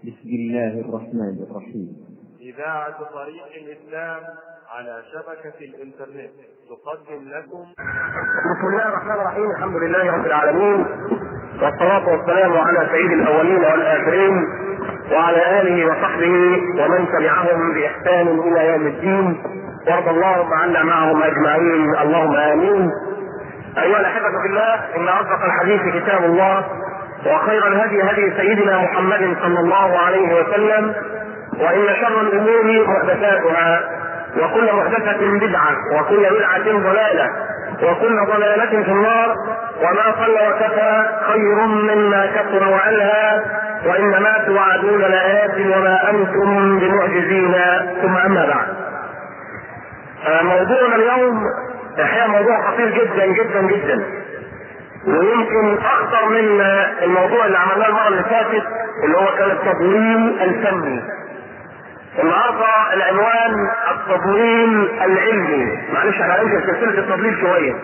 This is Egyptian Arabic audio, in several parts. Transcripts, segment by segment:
بسم الله الرحمن الرحيم إذاعة طريق الإسلام على شبكة الإنترنت تقدم لكم بسم الله الرحمن الرحيم الحمد لله رب العالمين والصلاة والسلام على سيد الأولين والآخرين وعلى آله وصحبه ومن تبعهم بإحسان إلى يوم الدين وارض اللهم عنا معهم أجمعين اللهم آمين أيها الأحبة في الله إن أصدق الحديث كتاب الله وخير الهدي هدي سيدنا محمد صلى الله عليه وسلم وإن شر الأمور محدثاتها وكل محدثة بدعة وكل بدعة ضلالة وكل ضلالة في النار وما قل وكفى خير مما كثر وألهى وإنما توعدون لآت وما أنتم بمعجزين ثم أما بعد موضوعنا اليوم الحقيقة موضوع خطير جدا جدا جدا ويمكن أخطر من الموضوع اللي عملناه المرة اللي فاتت اللي هو كان التضليل الفني النهارده العنوان التضليل العلمي معلش احنا هننزل سلسله التضليل شويه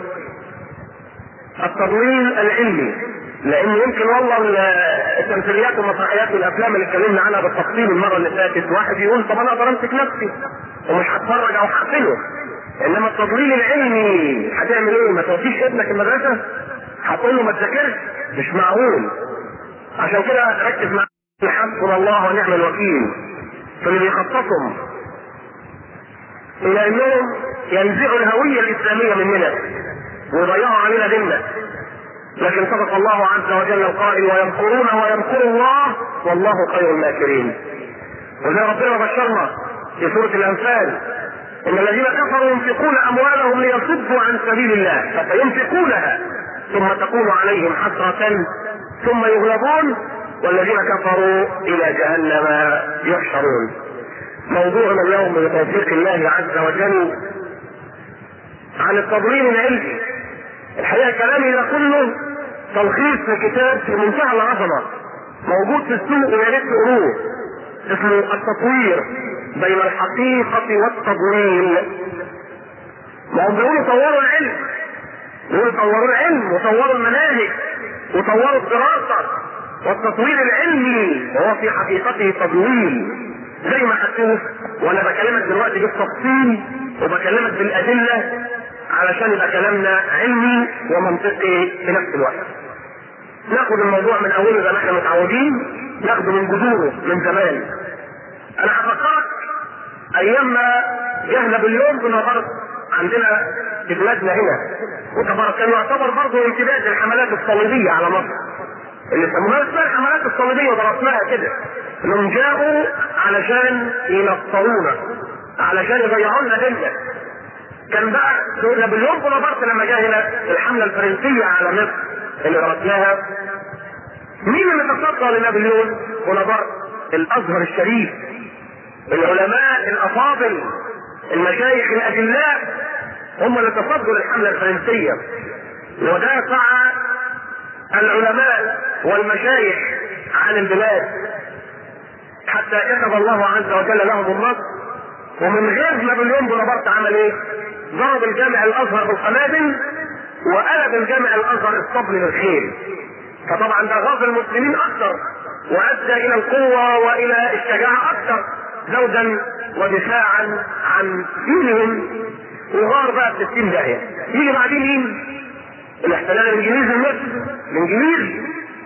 التضليل العلمي لان يمكن والله التمثيليات والمسرحيات والافلام اللي اتكلمنا عنها بالتفصيل المره اللي فاتت واحد يقول طب انا اقدر امسك نفسي ومش هتفرج او هقتله انما التضليل العلمي هتعمل ايه؟ ما توديش ابنك المدرسه؟ هتقول له ما تذاكرش؟ مش معقول عشان كده ركز معايا حسبنا الله ونعم الوكيل فاللي بيخططهم الى انهم ينزعوا الهوية الاسلامية مننا ويضيعوا علينا ديننا لكن صدق الله عز وجل القائل ويمكرون ويمكر الله والله خير الماكرين وزي ربنا بشرنا في سورة الانفال ان الذين كفروا ينفقون اموالهم ليصدوا عن سبيل الله فسينفقونها ثم تكون عليهم حسرة ثم يغلبون والذين كفروا الى جهنم يحشرون موضوعنا اليوم بتوفيق الله عز وجل عن التضليل العلمي الحقيقه كلامي ده كله تلخيص لكتاب في منتهى العظمه موجود في السوق ويا ريت تقروه اسمه التطوير بين الحقيقه والتضليل ما هم بيقولوا طوروا العلم بيقولوا طوروا العلم وطوروا المناهج وطوروا الدراسه والتطوير العلمي هو في حقيقته تضليل زي ما هتشوف وانا بكلمك دلوقتي بالتفصيل وبكلمك بالادله علشان يبقى كلامنا علمي ومنطقي في نفس الوقت. ناخد الموضوع من اوله زي ما احنا متعودين ناخده من جذوره من زمان. انا هفكرك ايام ما جه نابليون بونابرت عندنا في بلادنا هنا وطبعا كان يعتبر برضه امتداد للحملات الصليبيه على مصر. اللي سموها اسمها الحملات الصليبيه ودرسناها كده انهم جاءوا علشان ينصرونا علشان يضيعوا لنا ديننا كان بقى نابليون بونابرت لما جاء هنا الحمله الفرنسيه على مصر اللي درسناها مين اللي تصدى لنابليون بونابرت الازهر الشريف العلماء الافاضل المشايخ الاجلاء هم اللي تصدوا للحمله الفرنسيه ودافع العلماء والمشايخ عن البلاد حتى كتب الله عز وجل لهم النصر ومن غير نابليون بونابرت عمل ايه؟ ضرب الجامع الازهر بالقنابل وقلب الجامع الازهر الصبل للخيل فطبعا ده غاظ المسلمين اكثر وادى الى القوه والى الشجاعه اكثر زوجا ودفاعا عن دينهم وغار بقى في 60 داهيه يجي بعدين مين؟ الاحتلال الانجليزي لمصر الانجليز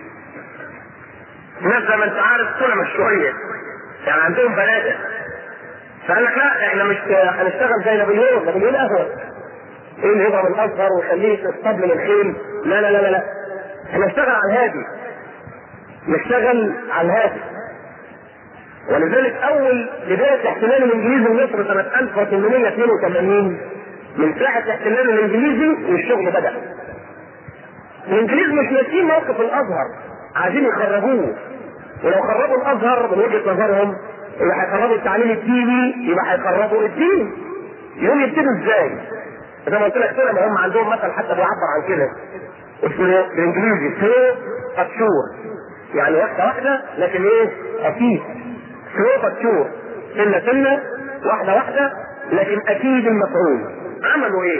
ناس زي ما انت عارف سلمة شويه يعني عندهم بلاده فقال لك لا احنا مش هنشتغل زي نابليون نابليون اهون ايه اللي يضرب الازهر ويخليه في الطبل للخيل لا لا لا لا لا احنا نشتغل على الهادي نشتغل على الهادي ولذلك اول بدايه احتلال الانجليزي لمصر سنه 1882 من ساعه الاحتلال الانجليزي والشغل بدا الانجليز مش ناسيين موقف الازهر عايزين يخرجوه ولو خربوا الازهر من وجهه نظرهم يبقى هيخربوا التعليم الديني يبقى هيخربوا الدين يقوم يبتدوا ازاي؟ زي ما قلت لك كده ما هم عندهم مثل حتى بيعبر عن كده اسمه بالانجليزي سلو اتشور يعني واحده واحده لكن ايه؟ اكيد سلو اتشور سنه سنه واحده واحده لكن اكيد المفعول عملوا ايه؟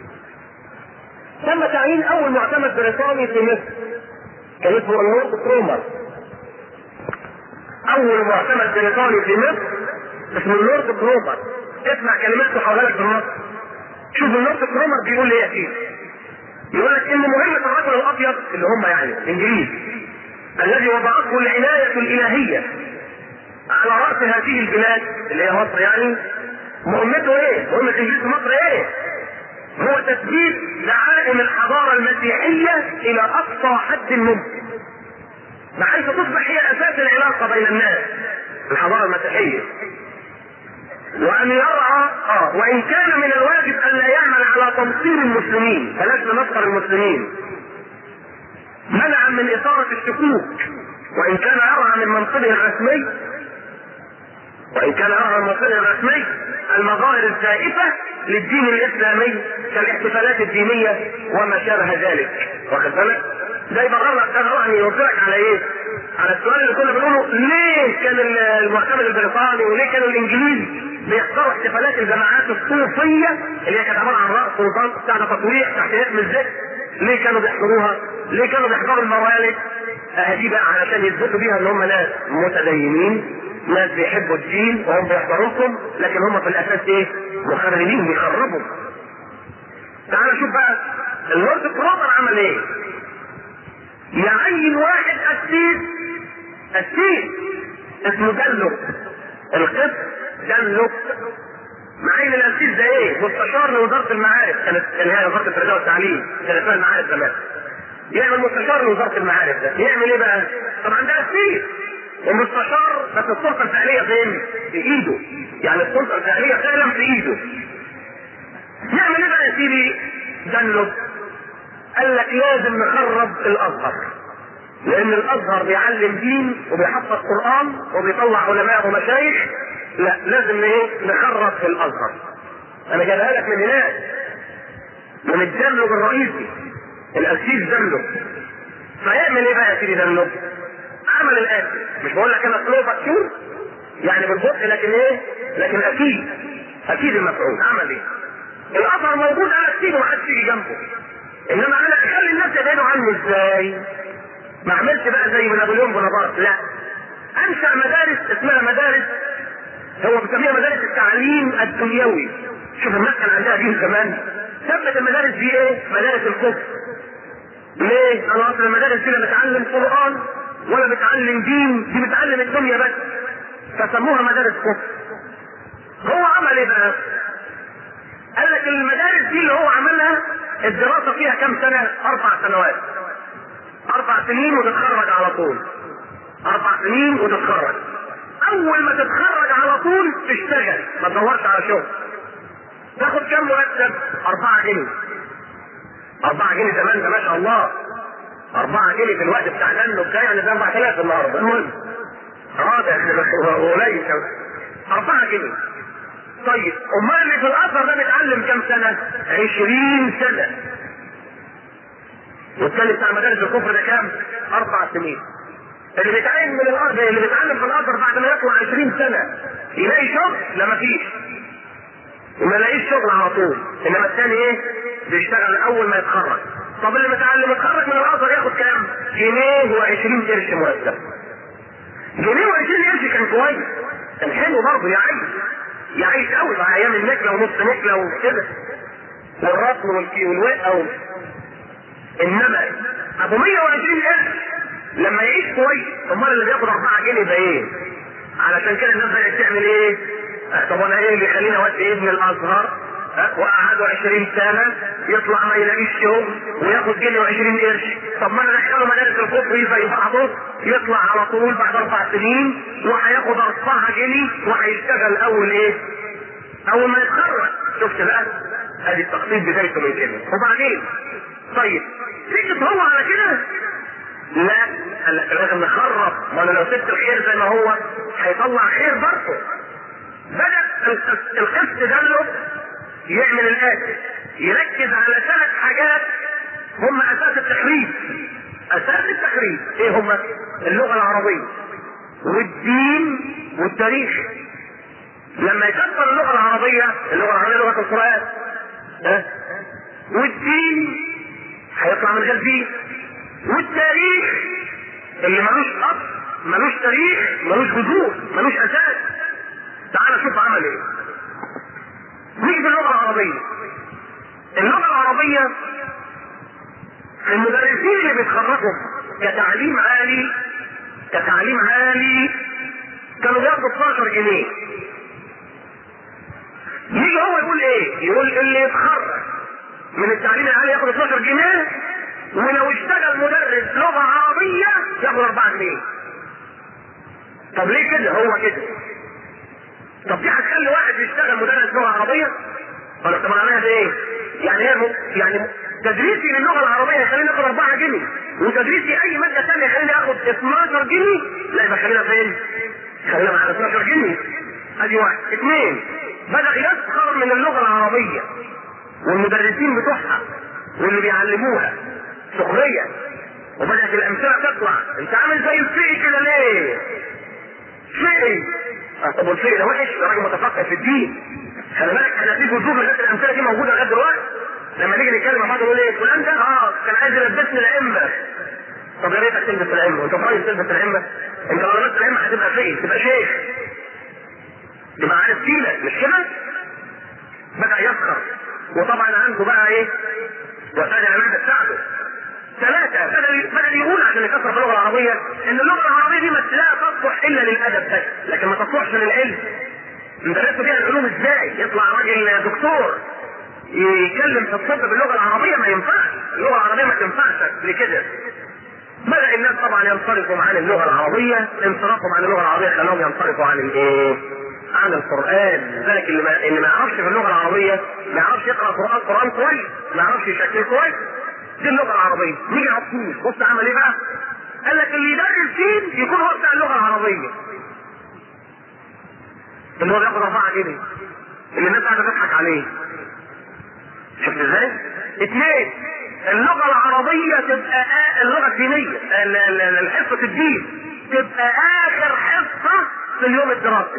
تم تعيين اول معتمد بريطاني في مصر كان اسمه النورد ترومر اول مؤتمر بريطاني في مصر اسمه اللورد كرومر اسمع كلماته حولها لك بالنص شوف اللورد كرومر بيقول ايه يا سيدي يقول لك ان مهمه الرجل الابيض اللي هم يعني الانجليز الذي وضعته العنايه الالهيه على راس هذه البلاد اللي هي مصر يعني مهمته ايه؟ مهمه الانجليز في مصر ايه؟ هو تثبيت دعائم الحضاره المسيحيه الى اقصى حد ممكن بحيث تصبح هي اساس العلاقه بين الناس الحضاره المسيحيه وان يرعى اه وان كان من الواجب ان لا يعمل على تنصير المسلمين بلاش ننصر المسلمين منعا من اثاره الشكوك وان كان يرعى من منصبه الرسمي وان كان يرعى من منصبه الرسمي المظاهر الزائفه للدين الاسلامي كالاحتفالات الدينيه وما شابه ذلك واخد بالك؟ ده يبرر لك ده يعني يوصلك على ايه؟ على السؤال اللي كنا بنقوله ليه كان المعتمد البريطاني وليه كانوا الانجليز بيحضروا احتفالات الجماعات الصوفيه اللي هي كانت عباره عن رقص وطنط بتاع تطويع تحت اسم الذكر ليه كانوا بيحضروها؟ ليه كانوا بيحضروا الموالد؟ دي بقى علشان يثبتوا بيها ان هم ناس متدينين ناس بيحبوا الدين وهم بيحضروكم لكن هم في الاساس ايه؟ مخربين بيخربوا. تعال شوف بقى اللورد كرومر عمل ايه؟ يعين واحد قسيس قسيس اسمه دلوك القس دلوك معين القسيس ده ايه؟ مستشار لوزاره المعارف كانت كان هي وزاره التربيه والتعليم كانت اسمها المعارف زمان يعمل مستشار لوزاره المعارف ده يعمل ايه بقى؟ طبعا ده قسيس ومستشار بس السلطه الفعليه فين؟ في ايده يعني السلطه الفعليه فعلا في ايده يعمل ايه بقى يا سيدي؟ دلوك قال لك لازم نخرب الازهر لان الازهر بيعلم دين وبيحفظ قران وبيطلع علماء ومشايخ لا لازم ايه نخرب في الازهر انا جايبها لك من هناك من الجنب الرئيسي القسيس دنلو فيعمل ايه بقى يا سيدي دنلو؟ عمل الاتي مش بقول لك انا سلو فاكتور يعني بالبطء لكن ايه؟ لكن اكيد اكيد المفعول عمل ايه؟ الازهر موجود انا اسيبه ما حدش يجي جنبه انما انا اخلي الناس يبعدوا عني ازاي؟ ما اعملش بقى زي نابليون بونابرت لا انشا مدارس اسمها مدارس هو بيسميها مدارس التعليم الدنيوي شوف الناس كان عندها دين زمان ثبت المدارس دي ايه؟ مدارس الكفر ليه؟ انا اصل المدارس دي لا بتعلم قران ولا بتعلم دين دي بتعلم الدنيا بس فسموها مدارس كفر هو عمل ايه بقى؟ قال لك المدارس دي اللي هو عملها الدراسه فيها كم سنه؟ اربع سنوات. اربع سنين وتتخرج على طول. اربع سنين وتتخرج. اول ما تتخرج على طول تشتغل ما تدورش على شغل. تاخد كم مرتب؟ أربعة جنيه. أربعة جنيه زمان ده ما شاء الله. أربعة جنيه في الوقت بتاع دنو بتاعي يعني ده 4000 النهارده. المهم. اه ده قليل أربعة جنيه. طيب امال اللي في الازهر ده بيتعلم كام سنه؟ 20 سنه. والثاني بتاع مدارس الكفر ده كام؟ اربع سنين. اللي بيتعلم من الارض اللي بيتعلم في الازهر بعد ما يطلع 20 سنه يلاقي شغل؟ لا مفيش. وما يلاقيش شغل على طول، انما الثاني ايه؟ بيشتغل اول ما يتخرج. طب اللي متعلم يتخرج من الازهر ياخد كام؟ جنيه و20 قرش مرتب. جنيه و20 قرش كان كويس. كان حلو برضه يعيش. يعيش قوي مع ايام النكله ونص نكله وكده والرطل والكي والوقه انما ابو 120 قرش لما يعيش كويس امال اللي بياخد 4 جنيه ده ايه؟ علشان كده الناس بدات تعمل ايه؟ طب وانا ايه اللي يخليني اودي ابن الازهر وقعده 20 سنه يطلع ما يلاقيش شغل وياخد جنيه و20 قرش طب ما انا ادخله مدارس الكفر زي بعضه يطلع على طول بعد اربع سنين وهياخد 4 جنيه وهيشتغل اول ايه؟ اول ما يتخرج شفت بقى؟ ادي التخطيط بدايته من كده وبعدين طيب سكت هو على كده؟ لا قال لك لازم نخرب ما انا لو سبت الخير زي ما هو هيطلع خير برضه بدأ القسط ده له يعمل الآتي يركز على ثلاث حاجات هم أساس التخريب أساس التخريب إيه هم؟ اللغة العربية والدين والتاريخ لما يكسر اللغة العربية اللغة العربية لغة القرآن ها؟ والدين هيطلع من غير دين والتاريخ اللي ملوش أصل ملوش تاريخ ملوش جذور ملوش اساس تعال شوف عمل ايه نيجي في اللغه العربيه اللغه العربيه المدرسين اللي بيتخرجوا كتعليم عالي كتعليم عالي كانوا بياخدوا 12 جنيه يجي هو يقول ايه؟ يقول اللي يتخرج من التعليم العالي ياخد 12 جنيه ولو اشتغل مدرس لغه عربيه ياخد 4 جنيه. طب ليه كده؟ هو كده. طب دي هتخلي واحد يشتغل مدرس لغه عربيه؟ ولا طب معناها ايه؟ يعني هي م... يعني تدريسي للغه العربيه يخليني اخد 4 جنيه وتدريسي اي ماده ثانيه يخليني اخد 12 جنيه لا يبقى خلينا فين؟ خلينا مع 12 جنيه ادي واحد اثنين بدأ يسخر من اللغة العربية والمدرسين بتوعها واللي بيعلموها سخرية وبدأت الأمثلة تطلع أنت عامل زي الفقي كده ليه؟ فقي آه طب والفقي ده وحش ده راجل متفقه في الدين خلي بالك احنا في جذور لغايه الامثله دي موجوده لغايه دلوقتي لما نيجي نتكلم مع بعض نقول ايه فلان ده اه كان عايز يلبسني الائمه طب يا ريتك تلبس الائمه انت عايز تلبس الائمه انت لو لبست الائمه هتبقى فقي تبقى شيخ تبقى عارف فينا مش كده؟ بدأ يسخر وطبعا عنده بقى ايه؟ وسائل الاعلام بتساعده ثلاثة بدأ بدأ يقول عشان يكسر باللغة العربية إن اللغة العربية دي مش لا تصلح إلا للأدب بس لكن ما تصلحش للعلم. ندرسوا بيها العلوم إزاي؟ يطلع راجل دكتور يتكلم في الطب باللغة العربية ما ينفعش، اللغة العربية ما تنفعش لكده. بدأ الناس طبعا ينصرفوا عن اللغة العربية، انصرافهم عن اللغة العربية خلاهم ينصرفوا عن الإيه؟ عن القرآن، ذلك اللي ما اللي ما يعرفش في اللغة العربية ما يعرفش يقرأ قرآن قرآن كويس، ما يعرفش يشكل كويس. دي اللغة العربية، نيجي على الصين، بص عمل إيه بقى؟ قال لك اللي يدرس فين يكون هو بتاع اللغة العربية. اللي هو بياخد أربعة جنيه. اللي الناس قاعدة تضحك عليه. شفت ازاي؟ اثنين اللغة العربية تبقى آه اللغة الدينية ال- ال- ال- حصة الدين تبقى آخر حصة في اليوم الدراسي.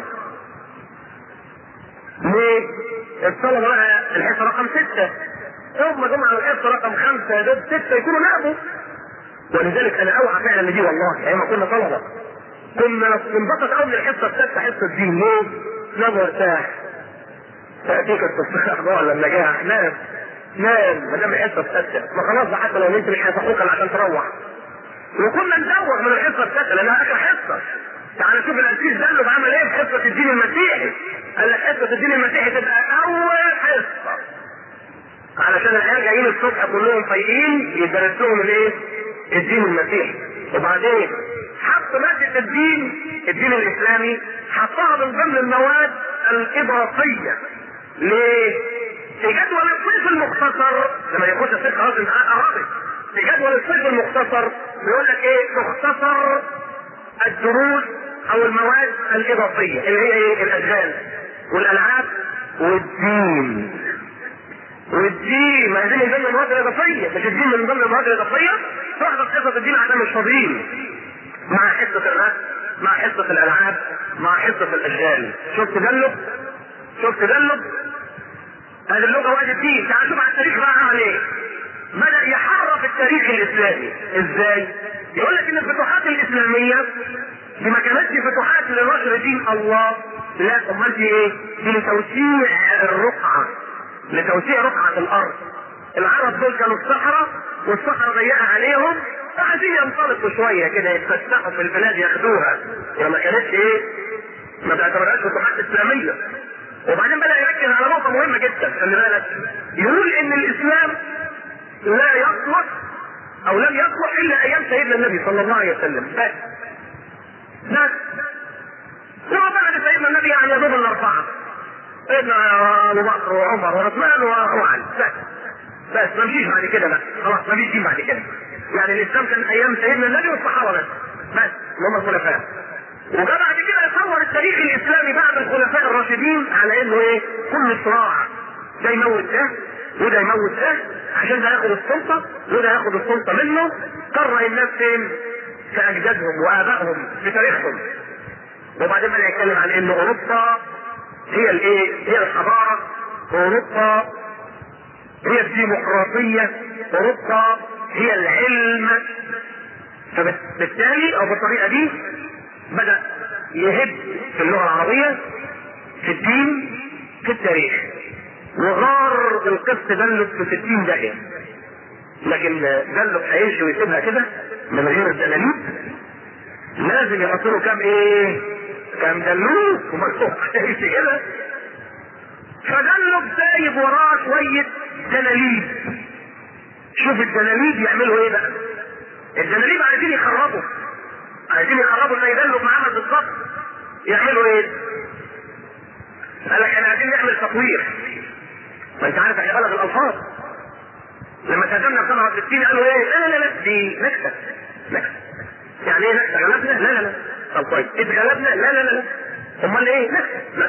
ليه؟ الطلبة بقى الحصة رقم ستة ثم جم على الحصة رقم خمسة دول ستة يكونوا لعبوا ولذلك أنا أوعى فعلا دي والله أيام ما كنا طلبة كنا ننبسط قوي من الحصة السادسة حصة الدين ليه؟ نام وارتاح تأتيك التصريح بقى ولا النجاح نام نام ما دام الحصة السادسة ما خلاص بقى حتى لو نمت مش هيصحوك إلا عشان تروح وكنا ندوخ من الحصة السادسة لأنها آخر حصة تعال شوف الأسيس ده اللي عمل إيه في حصة الدين المسيحي قال لك حصة الدين المسيحي تبقى أول حصة علشان العيال جايين الصبح كلهم فايقين يدرس لهم الايه؟ الدين المسيحي وبعدين حط مادة الدين الدين الإسلامي حطها من ضمن المواد الإضافية ليه؟ في جدول الصيف المختصر لما يخش الصيف خلاص انت قربت في جدول الصيف المختصر بيقول لك ايه؟ تختصر الدروس او المواد الإضافية اللي هي ايه؟ الأشغال والألعاب والدين والدين ما دي من ضمن المواد الاضافيه مش الدين من ضمن المواد الاضافيه تحضر حصه الدين عشان مش فاضيين مع حصه الرسم مع حصه الالعاب مع حصه الاشغال شوف تدلب شوف تدلب هذه اللغه وادي الدين تعال شوف على التاريخ بقى عمل ايه بدا يحرف التاريخ الاسلامي ازاي يقول لك ان الفتوحات الاسلاميه دي ما كانتش فتوحات لنشر دين الله لا امال دي ايه دي لتوسيع الرقعه لتوسيع رقعة الأرض. العرب دول كانوا الصحراء والصحراء ضيقة عليهم فعايزين ينطلقوا شوية كده يتفسحوا في البلاد ياخدوها. يعني ما كانتش إيه؟ ما تعتبرهاش فتوحات إسلامية. وبعدين بدأ يركز على نقطة مهمة جدا خلي بالك يقول إن الإسلام لا يصلح أو لم يصلح إلا أيام سيدنا النبي صلى الله عليه وسلم بس. بس. ثم بعد سيدنا النبي يعني يا دوب الأربعة. سيدنا ابو بكر وعمر وعثمان وعلي بس بس ما مشيش بعد كده بقى خلاص ما فيش دين بعد كده يعني الاسلام كان ايام سيدنا النبي والصحابه بس بس اللي هم الخلفاء وجاء بعد كده يصور التاريخ الاسلامي بعد الخلفاء الراشدين على انه ايه كل صراع ده يموت ده وده يموت ده عشان ده ياخد السلطه وده ياخد السلطه منه كره الناس فين؟ في اجدادهم وابائهم في تاريخهم وبعدين بدا يتكلم عن ان اوروبا هي الايه؟ هي الحضاره اوروبا هي الديمقراطيه اوروبا هي العلم فبالتالي او بالطريقه دي بدأ يهب في اللغة العربية في الدين في التاريخ وغار القسط دلت في 60 داهية لكن دلت هيمشي ويسيبها كده من غير الدلاليب لازم يحط له كام ايه كام دلوب ومكتوب هيمشي كده فدلت سايب وراه شوية دلاليب شوف الدلاليب يعملوا ايه بقى الدلاليب عايزين يخربوا عايزين يخربوا اللي يدلوا معانا بالظبط يعملوا ايه قال لك احنا عايزين نعمل تطوير ما انت عارف احنا بلد الالفاظ لما تهزمنا في 67 قالوا ايه لا لا لا دي نكته نكته يعني ايه نكته غلبنا لا لا لا طب كويس اتغلبنا لا لا لا امال ايه نكته لا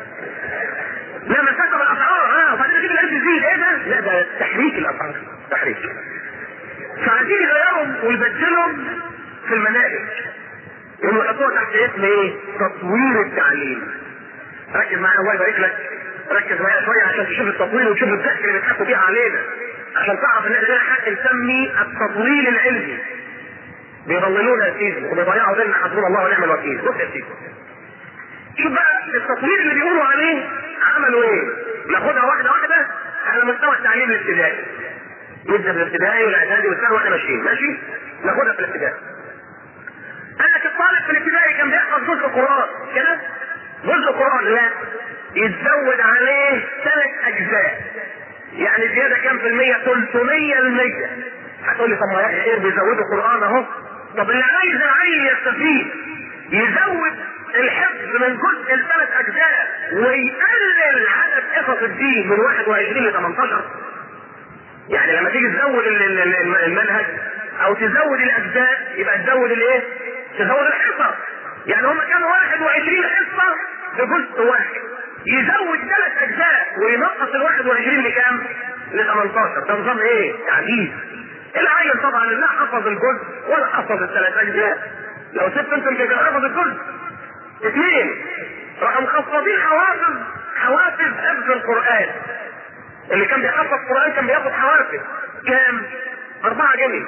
لا مسافه بالاسعار اه وبعدين كده الالف يزيد ايه ده لا ده تحريك الاسعار تحريك فعايزين يغيرهم ويبدلهم في المناهج يقوموا يحطوها تحت اسم ايه؟ تطوير التعليم. ركز معايا الله يبارك لك ركز معايا شويه عشان تشوف التطوير وتشوف الضحك اللي بيضحكوا فيها علينا عشان تعرف ان احنا حق نسمي التطويل العلمي. بيضللونا يا سيدي وبيضيعوا لنا حسبنا الله ونعم الوكيل. بص يا سيدي. شوف بقى التطوير اللي بيقولوا عليه عملوا ايه؟ ناخدها واحده واحده على مستوى التعليم الابتدائي. نبدا بالابتدائي والاعدادي والثانوي واحنا ماشيين ماشي؟ ناخدها في الابتدائي. قال لك الطالب في الابتدائي كان بيحفظ جزء قرآن كده جزء قرآن لا يتزود عليه ثلاث أجزاء يعني زيادة كام في المية 300 المية هتقول لي طب ما يا ايه بيزودوا قرآن اهو طب اللي عايز العيل يستفيد يزود الحفظ من جزء لثلاث أجزاء ويقلل عدد حفظ الدين من 21 ل 18 يعني لما تيجي تزود المنهج او تزود الاجزاء يبقى تزود الايه؟ تزود الحصص يعني هم كانوا 21 حصه بجزء واحد يزود ثلاث اجزاء وينقص ال 21 لكام؟ ل 18 ده نظام ايه؟ تعجيز العيل طبعا لا حفظ الجزء ولا حفظ الثلاث اجزاء لو سبت انت مش حفظ الجزء اثنين راحوا مخفضين حوافز حوافز حفظ القران اللي كان بيحفظ القران كان بياخد حوافز كام؟ 4 جنيه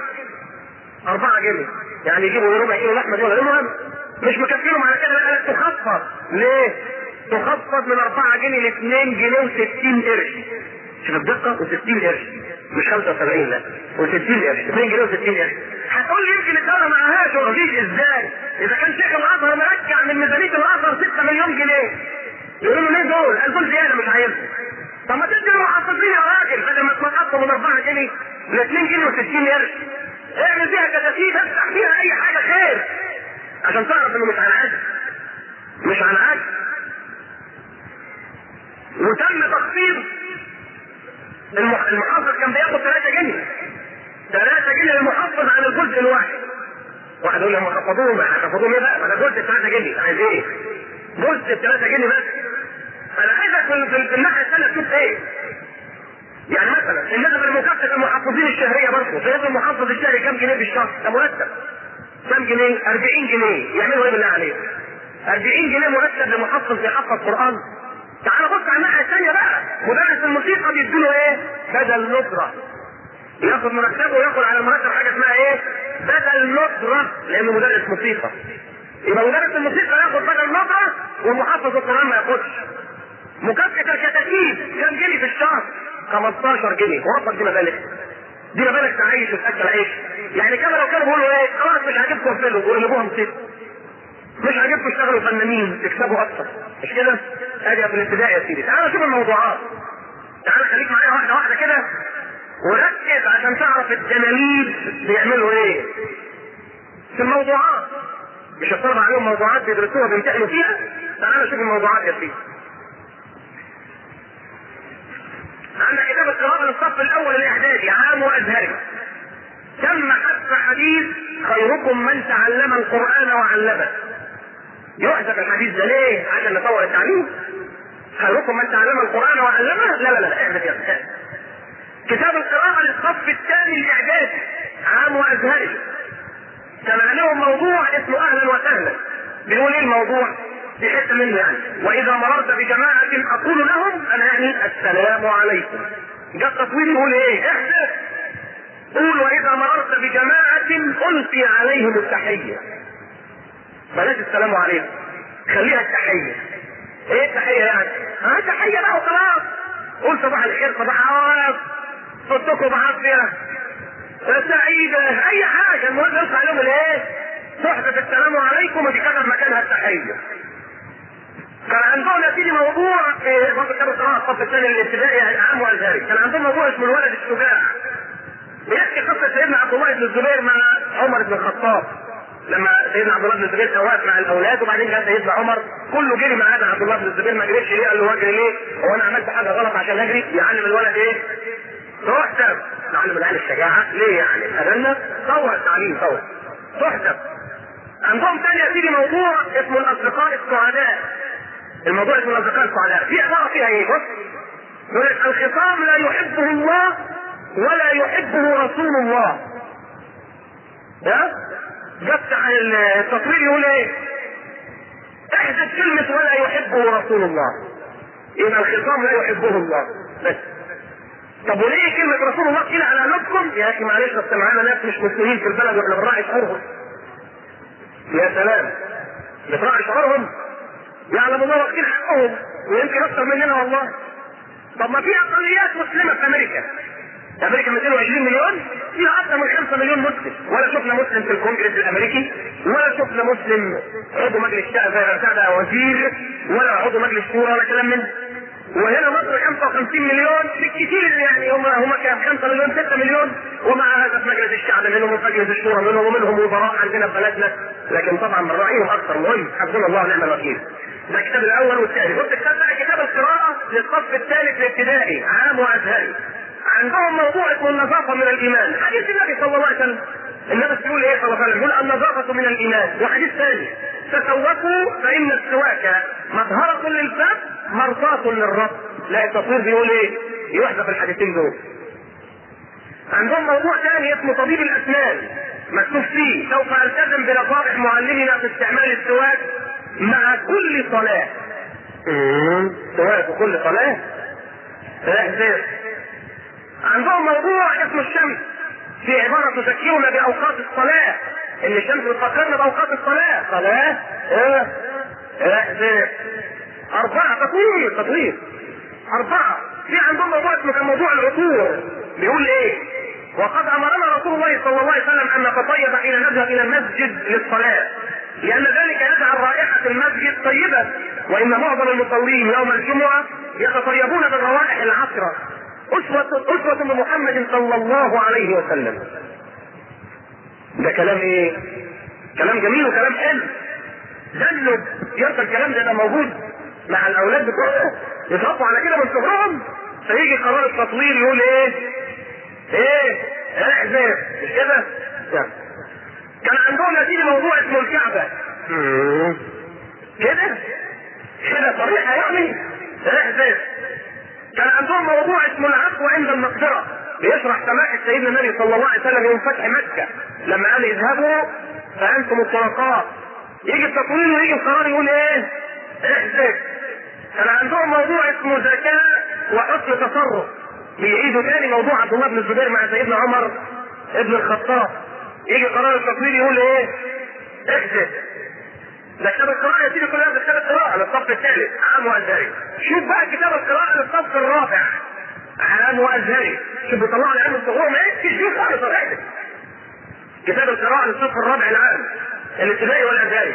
4 جنيه يعني يجيبوا ربع كيلو لحمه دي ولا المهم مش مكفيهم على كده لا تخفض ليه؟ تخفض من 4 جنيه ل 2 جنيه و60 قرش شوف الدقه و60 قرش مش 75 لا و60 قرش 2 جنيه و60 قرش هتقول لي يمكن الدوله معهاش ومفيش ازاي؟ اذا كان شيخ الازهر مرجع من ميزانيه الازهر 6 مليون جنيه يقولوا له ليه دول؟ قال دول زياده مش عايزهم طب ما تدي المحافظين يا راجل بدل ما تنقصوا من 4 جنيه ل 2 جنيه و60 قرش اعمل فيها كتاكيت افتح فيها اي حاجه خير عشان تعرف انه مش على عدل مش على عدل وتم تخفيض المحافظ كان بياخد 3 جنيه 3 جنيه للمحافظ عن الجزء الواحد واحد يقول لي هم خفضوهم هيخفضوهم ايه بقى؟ ما ده جزء 3 جنيه عايز ايه؟ جزء 3 جنيه بس انا عايزك في الناحيه الثانيه تشوف ايه؟ يعني مثلا النسب المكافأة المحافظين الشهرية برضه سيد المحافظ الشهري كم جنيه في الشهر؟ ده مرتب كم جنيه؟ 40 جنيه يعملوا ايه بالله عليك؟ 40 جنيه مرتب لمحفظ يحفظ قرآن تعال بص على الناحية الثانية بقى مدرس الموسيقى بيديله ايه؟ بدل نصرة ياخد مرتبه وياخد على المرتب حاجة اسمها ايه؟ بدل نصرة لأنه مدرس موسيقى يبقى مدرس الموسيقى ياخد بدل نصرة ومحفظ القرآن ما ياخدش مكافأة الكتاكيت كم جنيه في الشهر؟ 15 جنيه وفق دي مبالغ دي مبالغ تعيش وتاكل عيش يعني كما لو كانوا بيقولوا ايه خلاص مش عاجبكم اقفلوا وقلبوها مصيبه مش عاجبكم اشتغلوا فنانين تكسبوا اكتر مش كده؟ ادي في الابتدائي يا سيدي تعال نشوف الموضوعات تعال خليك معايا واحده واحده كده وركز عشان تعرف الدنانيب بيعملوا ايه في الموضوعات مش هتطلب عليهم موضوعات بيدرسوها بيمتحنوا فيها تعال نشوف الموضوعات يا سيدي عندك كتاب القراءة للصف الأول الإعدادي عام وأزهري. تم حذف حديث خيركم من تعلم القرآن وعلمه. يحذف الحديث ده ليه؟ عشان نطور التعليم. خيركم من تعلم القرآن وعلمه؟ لا لا لا احذف يا أخي. كتاب القراءة للصف الثاني الإعدادي عام وأزهري. كان عليهم موضوع اسمه أهلا وسهلا. بيقول إيه الموضوع؟ في حته منه يعني واذا مررت بجماعه اقول لهم انا يعني السلام عليكم جاء التصوير يقول ايه احدث قول واذا مررت بجماعه القي عليهم التحيه بلاش السلام عليكم خليها التحيه ايه التحيه يعني؟ ها تحيه بقى وخلاص قول صباح الخير صباح عواف صدقوا بعافيه سعيدة اي حاجة المهم يرفع لهم الايه؟ صحبة السلام عليكم ودي كان مكانها التحية. كان عندهم يا سيدي موضوع في برضه كتاب القراءة الصف الثاني الابتدائي عام وازهري، كان عندهم موضوع اسمه الولد الشجاع. بيحكي قصة سيدنا عبد الله بن الزبير مع عمر بن الخطاب. لما سيدنا عبد الله بن الزبير كان واقف مع الاولاد وبعدين جاء سيدنا عمر كله جري ما عدا عبد الله بن الزبير ما جريش ليه؟ قال له اجري ليه؟ هو انا عملت حاجه غلط عشان اجري؟ يعلم الولد ايه؟ تحسب نعلم العيال الشجاعة ليه يعني أغنى صور التعليم صور تحسب عندهم تاني يا سيدي موضوع اسمه الأصدقاء السعداء الموضوع اسمه الأصدقاء السعداء في عبارة فيها إيه بص يقول لك الخصام لا يحبه الله ولا يحبه رسول الله ده جبت عن التصوير يقول ايه احدث كلمة ولا يحبه رسول الله يبقى الخصام لا يحبه الله بس طب وليه كلمة رسول الله كده على قلوبكم؟ يا اخي معلش اصل معانا ناس مش مسلمين في البلد واحنا بنراعي شعورهم. يا سلام بتراعي شعورهم؟ يعلم الله واخدين حقهم ويمكن اكثر مننا والله. طب ما في اقليات مسلمة في امريكا. امريكا 220 مليون فيها اكثر من 5 مليون مسلم ولا شفنا مسلم في الكونجرس الامريكي ولا شفنا مسلم عضو مجلس الشعب كذا وزير ولا عضو مجلس شورى ولا كلام من وهنا مصر 55 مليون بالكثير يعني هم هم كام 5 مليون 6 مليون ومع هذا في مجلس الشعب منهم وفي مجلس الشورى منهم ومنهم وزراء عندنا في بلدنا لكن طبعا بنراعيهم اكثر مهم حسبنا الله ونعم الوكيل ده الكتاب الاول والثاني بص الكتاب بقى كتاب القراءه للصف الثالث الابتدائي عام وازهري عندهم موضوع اسمه النظافه من الايمان حديث النبي صلى الله عليه وسلم النبي بيقول ايه صلى الله عليه وسلم يقول النظافه من الايمان وحديث ثاني تسوقوا فان السواك مظهره للفم مرضاة للرب لا التصوير بيقول ايه يحذف الحديثين دول عندهم موضوع ثاني اسمه طبيب الاسنان مكتوب فيه سوف التزم بنصائح معلمنا في استعمال السواك مع كل صلاة سواك وكل صلاة احذف عندهم موضوع اسمه الشمس في عبارة تذكرنا بأوقات الصلاة إن الشمس بتفكرنا بأوقات الصلاة صلاة إيه احذف أربعة تطوير تطوير أربعة في عندهم موضوع اسمه كان موضوع العطور بيقول إيه؟ وقد أمرنا رسول الله صلى الله عليه وسلم أن نتطيب حين نذهب إلى المسجد للصلاة لأن ذلك يجعل رائحة المسجد طيبة وإن معظم المصلين يوم الجمعة يتطيبون بالروائح العطرة أسوة أسوة بمحمد صلى الله عليه وسلم ده كلام إيه؟ كلام جميل وكلام حلو جنب يرضى الكلام ده يبقى موجود مع الاولاد بتوعه يتربوا على كده من صغرهم فيجي قرار التطوير يقول ايه؟ ايه؟ احذف مش كده؟ كان عندهم يا سيدي موضوع اسمه الكعبه كده؟ كده صريحه يعني؟ احذف كان عندهم موضوع اسمه العفو عند المقدره بيشرح سماحه سيدنا النبي صلى الله عليه وسلم يوم فتح مكه لما قال اذهبوا فانتم الطلقاء يجي التطوير ويجي القرار يقول ايه؟ احذف كان عندهم موضوع اسمه زكاة وحسن تصرف بيعيدوا تاني موضوع عبد الله بن الزبير مع سيدنا عمر ابن الخطاب يجي قرار التطوير يقول ايه؟ احذف ده كتاب القراءة يا سيدي كلها ده كتاب القراءة للصف الثالث عام وازهري شوف بقى كتاب القراءة للصف الرابع عام وازهري شوف بيطلعوا العلم الصغير ما ايه شوف خالص احذف كتاب القراءة للصف الرابع العام الابتدائي والازهري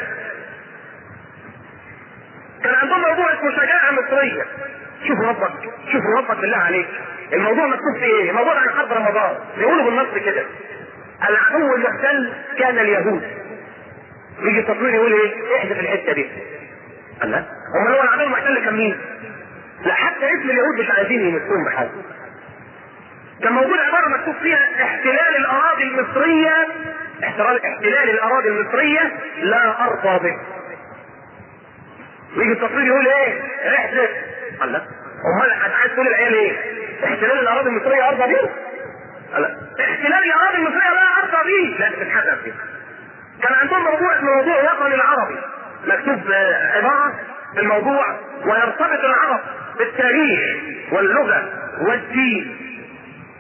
كان عندهم موضوع اسمه شجاعة مصرية شوف ربك شوف ربك بالله عليك الموضوع مكتوب في ايه؟ الموضوع عن حرب رمضان بيقولوا بالنص كده العدو المحتل كان اليهود يجي التصوير يقول ايه؟ احذف الحته دي قال لا امال هو العدو المحتل كان مين؟ لا حتى اسم اليهود مش عايزين يمسوهم بحاجه كان موجود عباره مكتوب فيها احتلال الاراضي المصريه احتلال احتلال الاراضي المصريه لا ارضى به يجي التصوير يقول ايه؟ احذف قال لا امال عايز تقول العيال ايه؟ احتلال الاراضي المصريه ارضى بيه؟ قال لا احتلال الاراضي المصريه لا ارضى بيه لا تتحذف دي كان عندهم موضوع اسمه موضوع الوطن العربي مكتوب عباره في الموضوع ويرتبط العرب بالتاريخ واللغه والدين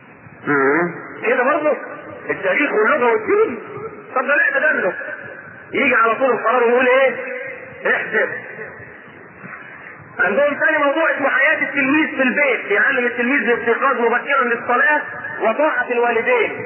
كده برضه التاريخ واللغه والدين طب ده لا تدلل يجي على طول القرار يقول ايه احذف عندهم ثاني موضوع اسمه حياة التلميذ في البيت يعلم التلميذ الاستيقاظ مبكرا للصلاة وطاعة الوالدين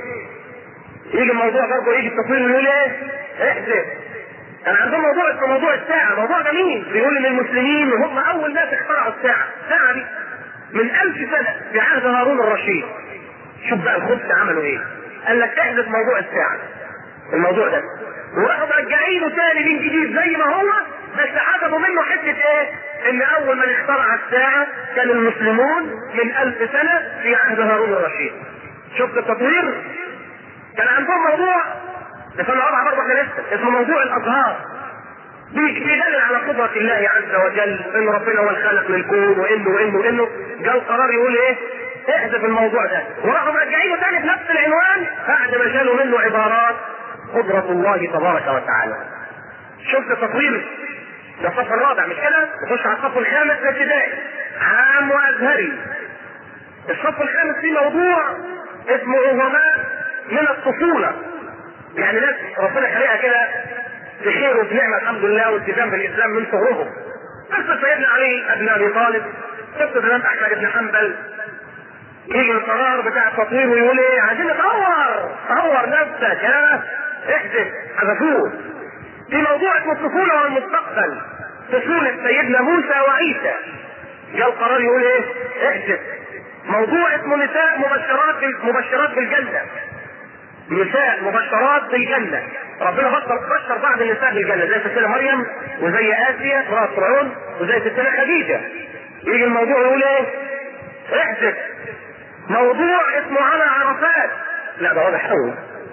يجي الموضوع برضه يجي التصوير ويقول ايه احذف كان عندهم موضوع اسمه موضوع الساعة موضوع جميل بيقول ان المسلمين هم اول ناس اخترعوا الساعة الساعة دي من ألف سنة في عهد هارون الرشيد شوف بقى الخبز عملوا ايه قال لك احذف موضوع الساعة الموضوع ده وراحوا مرجعينه تاني من جديد زي ما هو بس حسبوا منه حتة ايه ان اول من اخترع الساعة كان المسلمون من ألف سنة في عهد هارون الرشيد شفت التطوير كان عندهم موضوع بس انا وضع برضه احنا لسه اسمه موضوع الازهار بيدلل على قدرة الله عز وجل ان ربنا هو الخالق للكون وانه وانه وانه جاء القرار يقول ايه احذف الموضوع ده وراحوا مرجعينه تاني في نفس العنوان بعد ما شالوا منه عبارات قدرة الله تبارك وتعالى شفت التطوير ده الصف الرابع مش كده؟ نخش على الصف الخامس الابتدائي عام وازهري الصف الخامس فيه موضوع اسمه عظماء من الطفولة يعني ناس ربنا خلقها كده في خير وفي نعمة الحمد لله والتزام بالإسلام من صغرهم قصة سيدنا علي بن أبي طالب قصة الإمام أحمد بن حنبل يجي القرار بتاع التطوير ويقول ايه عايزين نطور طور نفسك ها احدث حذفوه في موضوع اسمه الطفولة والمستقبل طفولة سيدنا موسى وعيسى جاء القرار يقول ايه احدث موضوع اسمه نساء مبشرات مبشرات بالجنة نساء مبشرات بالجنة ربنا بشر بشر بعض النساء بالجنة زي ستنا مريم وزي آسيا امرأة فرعون وزي ستنا خديجة يجي الموضوع يقول ايه احدث موضوع اسمه على عرفات لا ده واضح قوي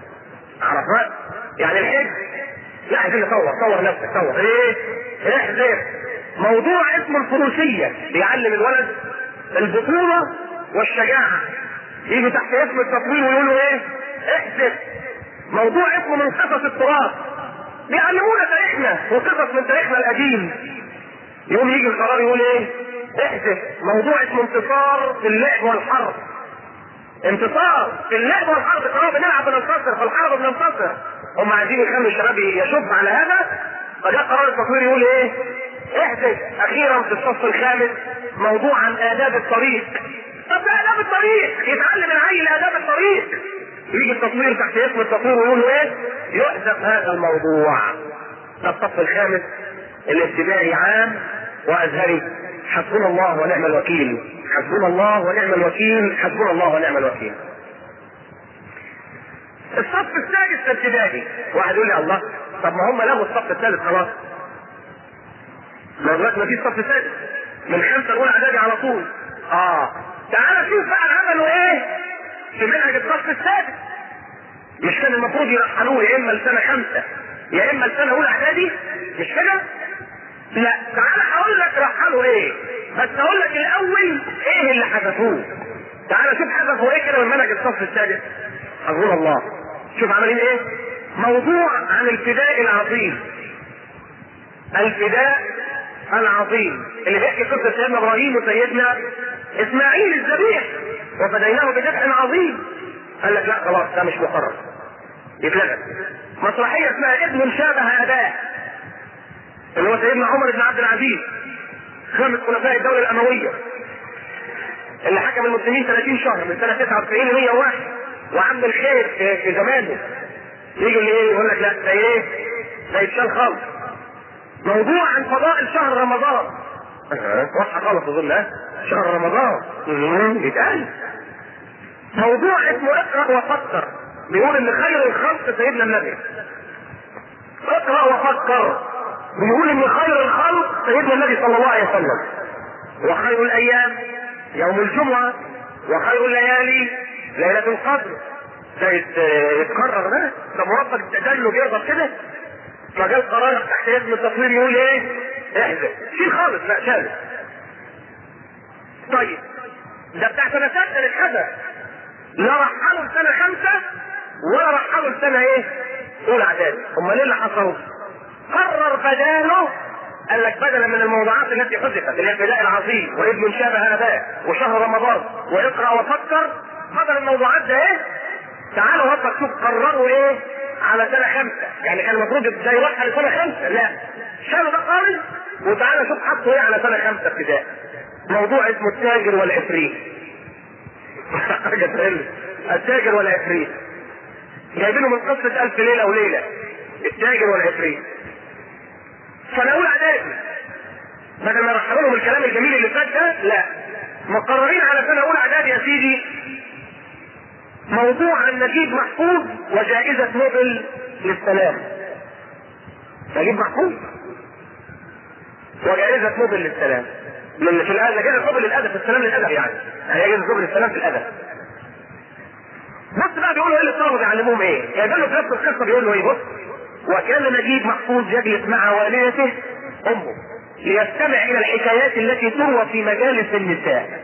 عرفات يعني الحج لا عايزين نصور صور نفسك صور ايه احذر موضوع اسمه الفروسية بيعلم الولد البطولة والشجاعة يجي تحت اسم التطوير ويقولوا ايه احذر موضوع اسمه من قصص التراث بيعلمونا تاريخنا وقصص من تاريخنا القديم يقوم يجي القرار يقول ايه احذف موضوع اسمه انتصار في اللعب والحرب انتصار في اللعب والحرب طالما بنلعب بننتصر في الحرب بننتصر هم عايزين يخلوا الشباب يشب على هذا فجاء قرار التطوير يقول ايه احدث اخيرا في الصف الخامس موضوع عن اداب الطريق طب ده اداب الطريق يتعلم العيل اداب الطريق يجي التطوير تحت اسم التطوير ويقولوا ايه يحذف هذا الموضوع ده الصف الخامس الابتدائي عام وازهري حسبنا الله ونعم الوكيل حسبنا الله ونعم الوكيل حسبنا الله ونعم الوكيل الصف السادس ابتدائي واحد يقول لي الله طب ما هم لغوا الصف الثالث خلاص ما دلوقتي ما فيش صف سادس من خمسه الاولى اعدادي على طول اه تعال شوف بقى عملوا ايه في منهج الصف السادس مش كان المفروض يرحلوه يا اما لسنه خمسه يا اما لسنه اولى اعدادي مش كده؟ لا تعال هقول لك رحلوا ايه بس اقول لك الاول ايه اللي حذفوه تعال شوف حذفوا ايه كده من منهج الصف السادس حفظنا الله شوف عاملين ايه موضوع عن الفداء العظيم الفداء العظيم اللي بيحكي قصه سيدنا ابراهيم وسيدنا اسماعيل الذبيح وفديناه بذبح عظيم قال لك لا خلاص ده مش مقرر يتلغى مسرحيه اسمها ابن شابه اباه اللي هو سيدنا عمر بن عبد العزيز خامس خلفاء الدوله الامويه اللي حكم المسلمين 30 شهر من سنه 99 ل 101 وعم الخير في, في زمانه يجي اللي ايه يقول لك لا ده ايه ده يتشال خالص موضوع عن فضائل شهر رمضان واضحه خالص اظن ها شهر رمضان يتقال موضوع اسمه اقرا وفكر بيقول ان خير الخلق سيدنا النبي اقرا وفكر بيقول ان خير الخلق سيدنا النبي صلى الله عليه وسلم وخير الايام يوم الجمعه وخير الليالي ليله القدر ده يتكرر ده ده مربك التدلل بيقدر كده فجاء القرار تحت اسم التصوير يقول ايه؟ احذف شيل خالص لا شال طيب ده بتاع سنه سته للحدث لا رحلوا لسنه خمسه ولا رحلوا لسنه ايه؟ اولى اعدادي امال ايه اللي حصل؟ قرر بداله قال لك بدلا من الموضوعات التي حذفت اللي هي الفداء العظيم وابن شابه اباه وشهر رمضان واقرا وفكر بدل الموضوعات ده ايه؟ تعالوا هبك شوف قرروا ايه؟ على سنه خمسه يعني كان المفروض ده يروح على سنه خمسه لا شالوا ده خالص وتعالى شوف حطوا ايه على سنه خمسه ابتدائي موضوع اسمه التاجر والعفريت حاجه تقل التاجر والعفريت جايبينه من قصه الف ليله وليله التاجر والعفريت سنه اولى اعدادي بدل ما يرحلوا لهم الكلام الجميل اللي فات ده لا مقررين على سنه اولى اعدادي يا سيدي موضوع عن نجيب محفوظ وجائزة نوبل للسلام نجيب محفوظ وجائزة نوبل للسلام من في الأدب جائزة نوبل للأدب في السلام للأدب يعني هي جائزة نوبل للسلام في الأدب بص بقى بيقولوا ايه للطلبة بيعلموهم ايه؟ جايبين له في نفس القصة بيقول له ايه بص وكان نجيب محفوظ يجلس مع والدته أمه ليستمع إلى الحكايات التي تروى في مجالس النساء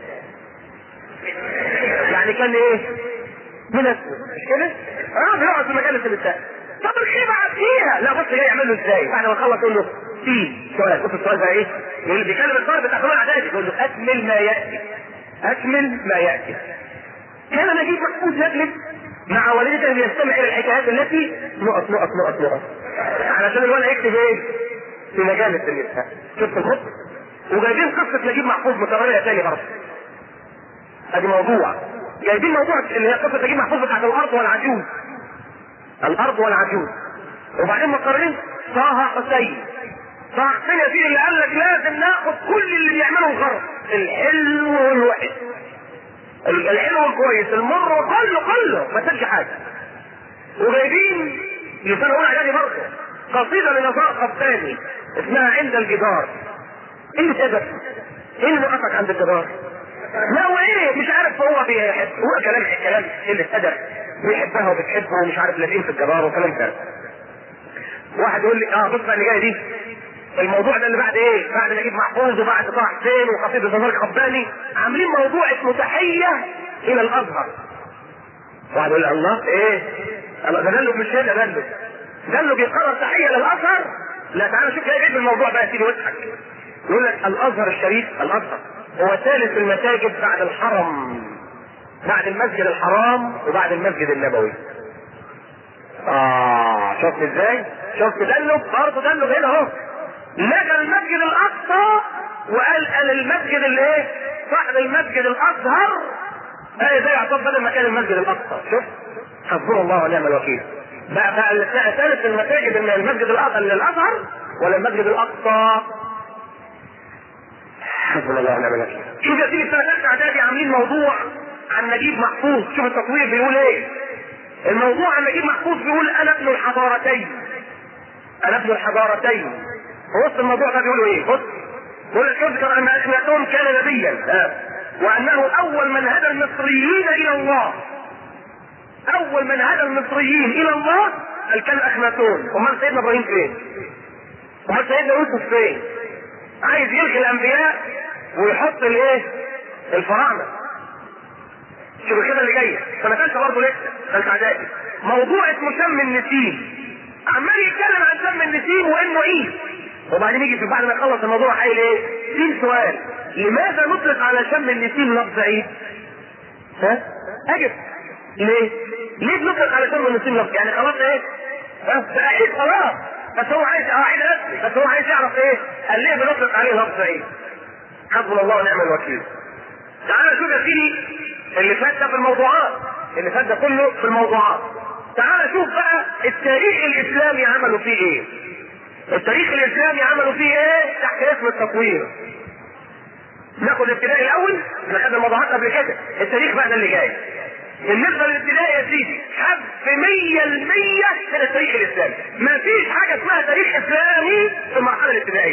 يعني كان ايه؟ من اسود مش كده؟ اه بيقعد في مجالس النساء طب الخير بعد فيها لا بص جاي يعمل له ازاي بعد ما يخلص يقول له في سؤال بص السؤال بقى ايه؟ يقول بيكلم الطالب بتاع ثمان اعدادي يقول له اكمل ما ياتي اكمل ما ياتي كان نجيب محفوظ يجلس مع والدته ليستمع الى الحكايات التي نقط نقط نقط نقط علشان الولد يكتب ايه؟ في مجالس النساء شفت الخط؟ وجايبين قصه نجيب محفوظ مكرره تاني برضه ادي موضوع جايبين موضوع اللي هي قصه نجيب محفوظ بتاعت الارض والعجوز الارض والعجوز وبعدين مقررين طه حسين طه حسين يا سيدي اللي قال لك لازم ناخد كل اللي بيعمله الغرب الحلو والوحش الحلو والكويس المر كله كله ما تسيبش حاجه وجايبين لسنه اولى اعدادي برضه قصيده لنزار قباني اسمها عند الجدار ايه اللي تقدر ايه اللي وقفك عند الجدار لا وايه مش عارف هو بيحب هو كلام كلام اللي ادب بيحبها وبتحبه ومش عارف لازم في الجدار وكلام كده واحد يقول لي اه بص بقى اللي جاي دي الموضوع ده اللي بعد ايه؟ بعد نجيب محفوظ وبعد طه حسين وقصيده زمار قباني عاملين موضوع اسمه تحيه الى الازهر. واحد يقول لي الله ايه؟ الله ده دلو مش هنا دلو. دلو بيقرر تحيه للازهر؟ لا تعالى شوف جاي ايه الموضوع بقى يا سيدي واضحك. يقول لك الازهر الشريف الازهر هو ثالث المساجد بعد الحرم بعد المسجد الحرام وبعد المسجد النبوي. اه شفت ازاي؟ شفت دلو برضه دلو هنا اهو لغى المسجد الاقصى وقال قال المسجد اللي ايه؟ صاحب المسجد الازهر ايه زي عطاب بدل مكان المسجد الاقصى شوف حسبنا الله ونعم الوكيل بقى بقى ثالث المساجد ان المسجد الاقصى للازهر ولا المسجد الاقصى؟ حسبنا الله ونعم الوكيل شوف يا سيدي السنه ثالثه اعدادي عاملين موضوع عن نجيب محفوظ شوف التصوير بيقول ايه؟ الموضوع عن نجيب محفوظ بيقول انا ابن الحضارتين انا ابن الحضارتين وسط الموضوع ده بيقولوا ايه؟ بص بيقول لك يذكر ان اخناتون كان نبيا آه. وانه اول من هدى المصريين الى الله اول من هدى المصريين الى الله قال كان اخناتون امال سيدنا ابراهيم فين؟ امال سيدنا يوسف فين؟ عايز يلغي الانبياء ويحط الايه؟ الفراعنه شوف كده اللي جايه سنه ثالثه برضه لسه ثالثه اعدادي موضوع اسمه شم النسيم عمال يتكلم عن شم النسيم وانه عيد وبعدين يجي في بعد ما يخلص الموضوع قايل ايه؟ في سؤال لماذا نطلق على شم النسيم لفظ عيد؟ ها؟ اجب ليه؟ ليه بنطلق على شم النسيم لفظ يعني خلاص ايه؟ ها؟ بقى عيد خلاص بس هو عايز اه عيد رسمي بس هو عايز يعرف ايه؟ قال ليه بنطلق عليه لفظ عيد؟ حسبنا الله ونعم الوكيل. تعالى شوف يا سيدي اللي فات ده في الموضوعات اللي فات ده كله في الموضوعات تعال شوف بقى التاريخ الاسلامي عملوا فيه ايه التاريخ الاسلامي عملوا فيه ايه تحت اسم التطوير ناخد الابتدائي الاول احنا خدنا الموضوعات قبل كده التاريخ بقى ده اللي جاي بالنسبه للابتدائي يا سيدي حذف 100% من التاريخ الاسلامي ما فيش حاجه اسمها تاريخ اسلامي في المرحله الابتدائيه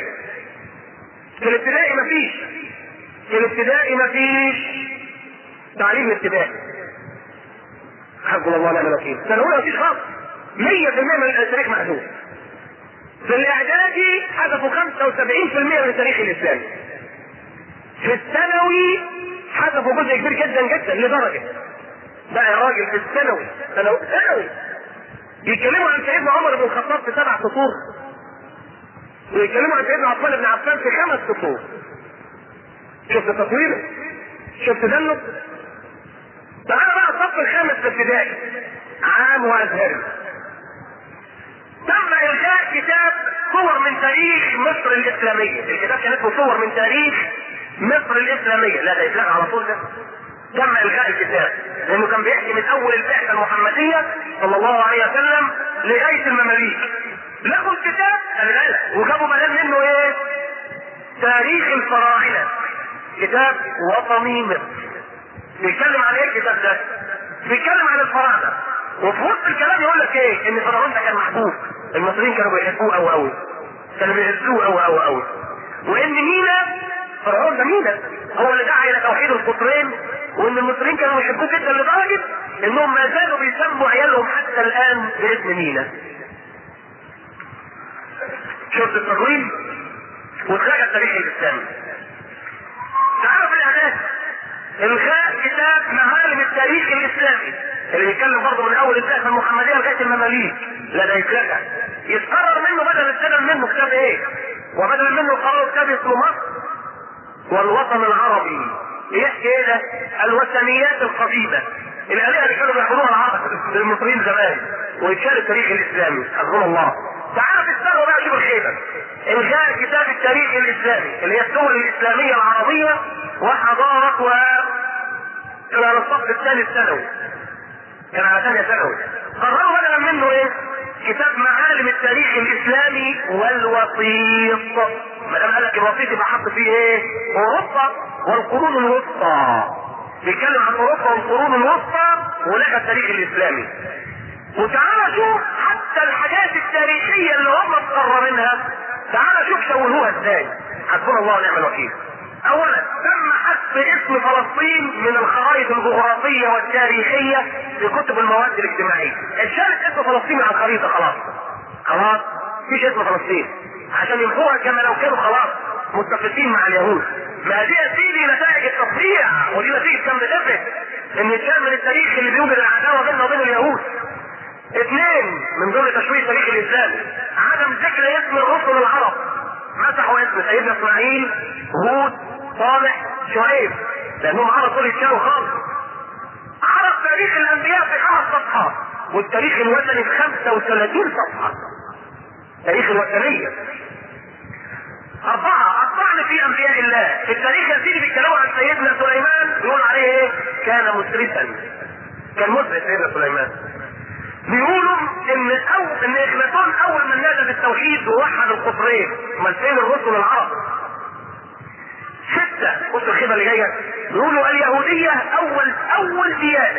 في الابتدائي ما فيش في الابتدائي ما فيش تعليم الابتدائي حسبنا الله ونعم الوكيل سنه اولى مفيش خالص 100% من التاريخ محذوف في الاعدادي حذفوا 75% من التاريخ الاسلامي في الثانوي حذفوا جزء كبير جدا جدا لدرجه بقى يا راجل في الثانوي ثانوي ثانوي يتكلموا عن سيدنا عمر بن الخطاب في سبع سطور ويتكلموا عن سيدنا عثمان بن عفان في خمس سطور شفت تطويره شفت دله تعالى بقى الصف الخامس في ابتدائي عام وازهري تم الغاء كتاب صور من تاريخ مصر الاسلاميه الكتاب كان اسمه صور من تاريخ مصر الاسلاميه لا ده يتلغى على طول ده تم الغاء الكتاب لانه كان بيحكي من اول البعثه المحمديه صلى الله عليه وسلم لغايه المماليك لقوا الكتاب خلي بالك وجابوا بدل منه ايه؟ تاريخ الفراعنه كتاب وطني مصر بيتكلم عن ايه الكتاب ده؟ بيتكلم عن الفراعنه وفي وسط الكلام يقول لك ايه؟ ان فرعون ده كان محبوب المصريين كانوا بيحبوه قوي قوي كانوا بيهزوه قوي قوي قوي وان مينا فرعون ده مينا هو اللي دعا الى توحيد القطرين وان المصريين كانوا يحبوه جدا لدرجه انهم ما زالوا بيسموا عيالهم حتى الان باسم مينا شفت التقويم واتلغى التاريخ الاسلامي تعرف الاعداد الغاء كتاب معالم التاريخ الاسلامي اللي بيتكلم برضه من اول البعثه المحمديه لغايه المماليك لا ده يتلغى يتقرر منه بدل السنه منه كتاب ايه؟ وبدل منه قرروا كتاب اسمه مصر والوطن العربي يحكي ايه ده؟ الوثنيات القديمه الالهه اللي كانوا بيعبدوها العرب المصريين زمان ويتشال التاريخ الاسلامي حسبنا الله تعالوا تستنوا بقى شوف الخيبه الغاء كتاب التاريخ الاسلامي اللي هي الدول الاسلاميه العربيه وحضارتها كان على الصف الثاني الثانوي كان على ثانيه ثانوي قرروا بدلا منه ايه؟ كتاب معالم التاريخ الاسلامي والوسيط ما دام قال لك الوسيط يبقى حط فيه ايه؟ اوروبا والقرون الوسطى بيتكلم عن اوروبا والقرون الوسطى ولغى التاريخ الاسلامي وتعالى شوف حتى الحاجات التاريخيه اللي هم مقررينها تعالى شوف شوهوها ازاي حسبنا الله ونعم الوكيل اولا تم حذف اسم فلسطين من الخرائط الجغرافيه والتاريخيه في كتب المواد الاجتماعيه اتشالت اسم فلسطين على الخريطه خلاص خلاص مفيش اسم فلسطين عشان يمحوها كما لو كانوا خلاص متفقين مع اليهود ما دي يا سيدي نتائج التصريع ودي نتيجه كم دفع ان يتشال من التاريخ اللي بيوجد العداوه بيننا وبين اليهود اثنين من ضمن تشويه التاريخ الاسلامي عدم ذكر اسم الرسل العرب مسحوا اسم سيدنا اسماعيل هود صالح شعيب لانهم عرب دول يتشالوا خالص عرب تاريخ الانبياء في خمس صفحات والتاريخ الوثني في 35 صفحه تاريخ الوثنيه أربعة الطعن في أنبياء الله، في التاريخ يا سيدي بيتكلموا عن سيدنا سليمان بيقول عليه إيه؟ كان مسرفا. كان مسرف سيدنا سليمان. بيقولوا ان او ان اخناتون اول من نادى بالتوحيد ووحد القطرين امال فين الرسل العرب ستة بص الخيبة اللي جاية بيقولوا اليهودية اول اول ديانة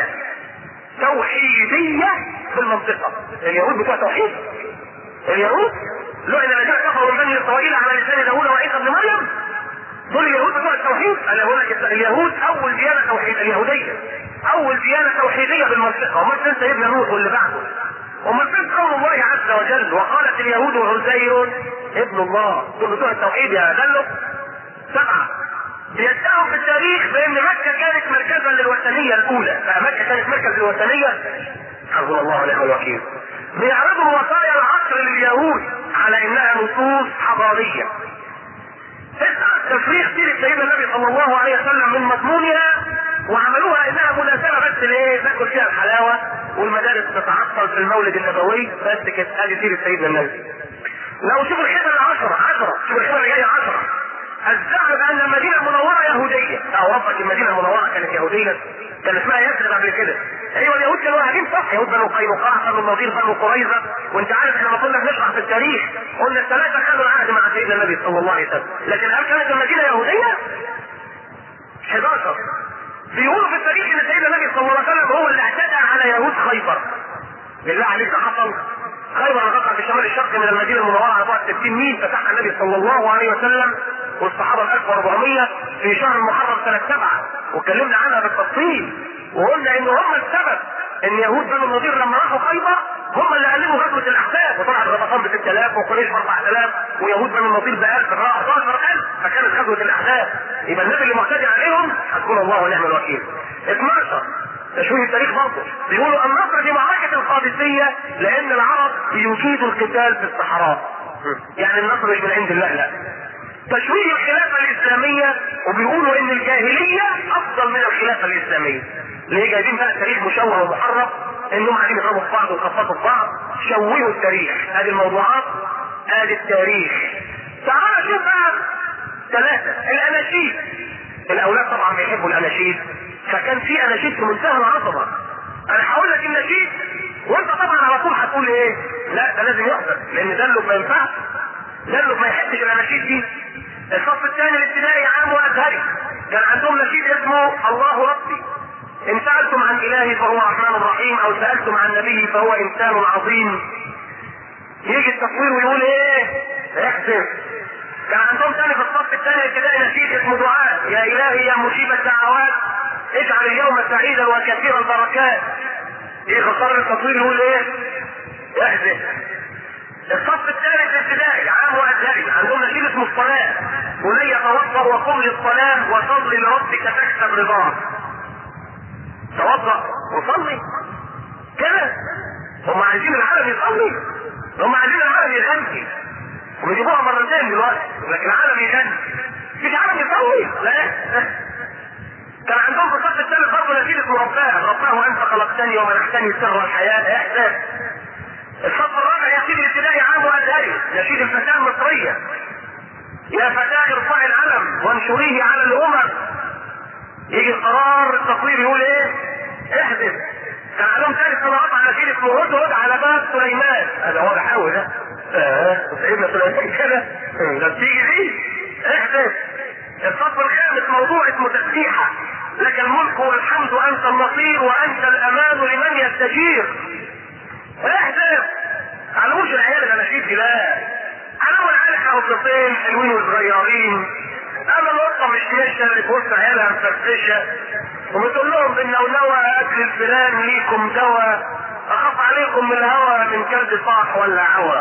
توحيدية في المنطقة اليهود بتوع توحيد اليهود لعن الذين كفروا من بني اسرائيل على لسان داوود وعيسى ابن مريم دول اليهود بتوع التوحيد انا بقول لك اليهود اول ديانه توحيد اليهوديه اول ديانه توحيديه بالمنطقه امال فين سيدنا نوح واللي بعده امال فين قول الله عز وجل وقالت اليهود عزير ابن الله دول بتوع التوحيد يا دلو سبعه بيدعوا في التاريخ بان مكه كانت مركزا للوثنيه الاولى فمكه كانت مركز للوثنيه حسبنا الله ونعم الوكيل بيعرضوا وصايا العصر لليهود على انها نصوص حضاريه تسعة تفريغ سيرة سيدنا النبي صلى الله عليه وسلم من مضمونها وعملوها انها مناسبة بس لايه؟ ناكل فيها الحلاوة والمدارس تتعطل في المولد النبوي بس كانت هذه سيرة سيدنا النبي. لو شوف الخدمة العشرة عشرة شوف الخدمة اللي جاية عشرة الزعم بان المدينة المنورة يهودية او ربك المدينة المنورة كانت يهودية كان اسمها يثرب قبل كده ايوه اليهود كانوا قاعدين صح يهود بنو قينقاع بنو النضير بنو قريظه وانت عارف احنا لما كنا بنشرح في التاريخ قلنا الثلاثه خدوا العهد مع سيدنا النبي صلى الله عليه وسلم لكن هل كانت المدينه يهوديه؟ 11 بيقولوا في التاريخ ان سيدنا النبي صلى الله عليه وسلم هو اللي اعتدى على يهود خيبر بالله عليك حصل خيبر تقع في شمال الشرق من المدينه المنوره على بعد 60 ميل فتحها النبي صلى الله عليه وسلم والصحابه ال 1400 في شهر محرم سنه سبعه واتكلمنا عنها بالتفصيل وقلنا ان هم السبب ان يهود بنو النضير لما راحوا خيبر هم اللي قلبوا غزوه الاحزاب وطلعت غطفان ب 6000 وقريش ب 4000 ويهود بنو النضير ب 1000 راحوا 11000 فكانت غزوه الاحزاب يبقى النبي اللي معتدي عليهم حسبنا الله ونعم الوكيل 12 تشويه التاريخ برضه بيقولوا النصر في معركة القادسية لأن العرب بيجيدوا القتال في الصحراء يعني النصر مش من عند الله لا تشويه الخلافة الإسلامية وبيقولوا إن الجاهلية أفضل من الخلافة الإسلامية ليه جايبين بقى تاريخ مشوه ومحرف انهم قاعدين يضربوا في بعض ويخبطوا في بعض شوهوا التاريخ ادي الموضوعات ادي التاريخ تعال شوف بقى ثلاثة الاناشيد الاولاد طبعا بيحبوا الاناشيد فكان في اناشيد في منتهى العظمة انا هقول لك النشيد وانت طبعا على طول هتقول ايه لا ده لازم يحضر لان دلك ما ينفعش دلك ما يحبش الاناشيد دي الصف الثاني الابتدائي عام وازهري كان عندهم نشيد اسمه الله ربي ان سألتم عن الهي فهو الرحمن الرحيم او سألتم عن نبيه فهو انسان عظيم يجي التصوير ويقول ايه احسن كان عندهم ثاني في الصف الثاني الابتدائي نشيد اسمه دعاء يا الهي يا مجيب الدعوات اجعل اليوم سعيدا وكثير البركات يجي خسر التصوير يقول ايه احسن الصف الثالث الابتدائي عام وازهري عندهم نشيد اسمه الصلاه بني توضا وقم للصلاه وصل لربك تكسب رضاه توضا وصلي كده هم عايزين العالم يصلي هم عايزين العالم يغني وبيجيبوها مرتين دلوقتي لكن العالم يغني مش عالم يصلي لا كان عندهم في الصف الثالث برضه نشيد اسمه رباه رباه انت خلقتني ومنحتني سر الحياه احساس الصف الرابع نشيد الابتدائي عام وازهري نشيد الفتاه المصريه يا فتاه ارفعي العلم وانشريه على الامم يجي قرار التصوير يقول ايه احدث كان عندهم ثالث صلوات على نشيد اسمه هدهد على باب سليمان هذا هو بحاول ده اه سيدنا سليمان كده ده بتيجي دي احدث الصف الخامس موضوع اسمه تسبيحه لك الملك والحمد انت النصير وانت الامان لمن يستجير احذر علموش العيال الاناشيد دي لا علموا العيال حرصتين حلوين وصغيرين اما القطه مش ماشيه اللي في وسط عيالها مفرفشه وبتقول لهم بالنونوه اكل الفلان ليكم دواء اخاف عليكم من الهوى من كلب صاح ولا عوى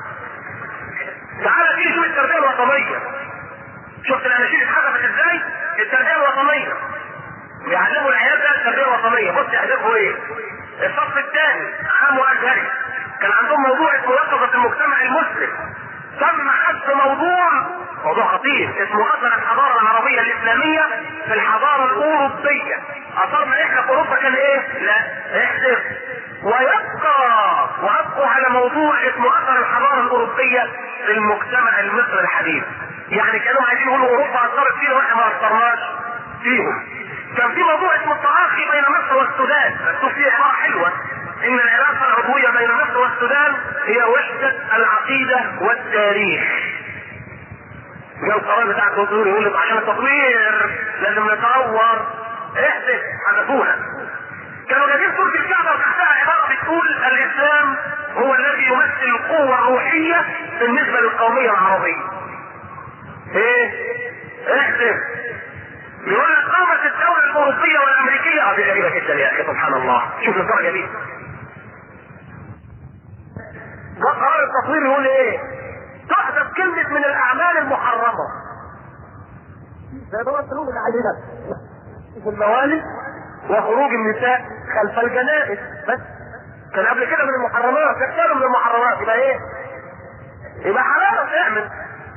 تعالى تيجي شوف التربيه الوطنيه شفت الاناشيد اتحذفت ازاي التربيه الوطنيه بيعلموا العيال ده التربيه الوطنيه بص اهدافه ايه الصف الثاني عام وازهري كان عندهم موضوع اسمه يقظة المجتمع المسلم تم حذف موضوع موضوع خطير اسمه اثر الحضارة العربية الاسلامية في الحضارة الاوروبية اثرنا احنا في اوروبا كان ايه لا احذف ويبقى وابقوا على موضوع اسمه اثر الحضارة الاوروبية في المجتمع المصري الحديث يعني كانوا عايزين يقولوا اوروبا اثرت فينا واحنا ما اثرناش فيهم كان في موضوع اسمه التراخي بين مصر والسودان مكتوب فيه عباره حلوه ان العلاقه العضويه بين مصر والسودان هي وحده العقيده والتاريخ جاء القرار بتاع التصوير يقول لك عشان التصوير لازم نتطور احدث حدثوها كانوا جايبين سوره الكعبه وتحتها عباره بتقول الاسلام هو الذي يمثل القوه الروحيه بالنسبه للقوميه العربيه ايه احدث يقول لك قامت الدولة الأوروبية والأمريكية اه دي غريبة جدا يا أخي سبحان الله شوف الدرجة دي ده قرار التصوير يقول إيه؟ تحذف كلمة من الأعمال المحرمة ده هو السلوك اللي علينا في الموالد وخروج النساء خلف الجنائز بس كان قبل كده من المحرمات كان من المحرمات يبقى ايه؟ يبقى حلال تعمل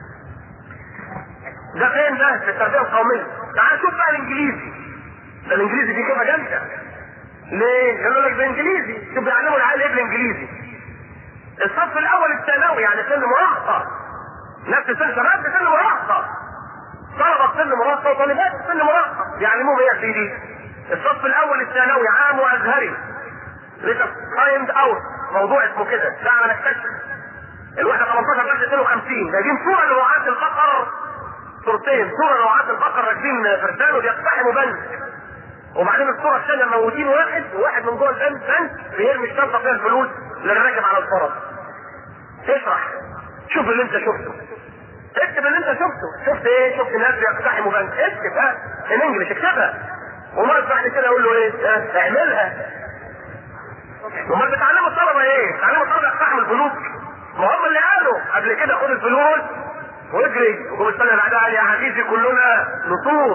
ده فين ده في التربيه القوميه تعال شوف بقى الانجليزي ده الانجليزي دي كلمه جامده ليه؟ يقول لك ده انجليزي شوف بيعلموا العيال ايه بالانجليزي الصف الاول الثانوي يعني سن مراهقه نفس سن شباب سن مراهقه طلبه سن مراهقه وطالبات سن مراهقه يعلموهم ايه يا سيدي؟ الصف الاول الثانوي عام وازهري لسه فايند اوت موضوع اسمه كده دعنا نكتشف الوحده 18 درجه 52 جايبين صوره لرعاة البقر صورتين صورة رعاة البقر راكبين فرسان وبيقتحموا بنك وبعدين الصورة الثانية موجودين واحد وواحد من جوه البنك بنك بيرمي الشنطة فيها الفلوس للراكب على الفرس اشرح شوف اللي انت شفته اكتب اللي انت شفته شفت ايه شفت ناس بيقتحموا بنك اكتب ها ان انجلش اكتبها ومرة بعد كده اقول له ايه اه اعملها امال بتعلموا الطلبة ايه بتعلموا الطلبة يقتحموا البنوك ما هم اللي قالوا قبل كده خد الفلوس واجري وقوم السنة بعدها يا عزيزي كلنا نصوص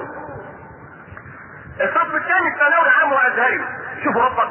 الصف الثاني الثانوي عام وازهري شوفوا ربك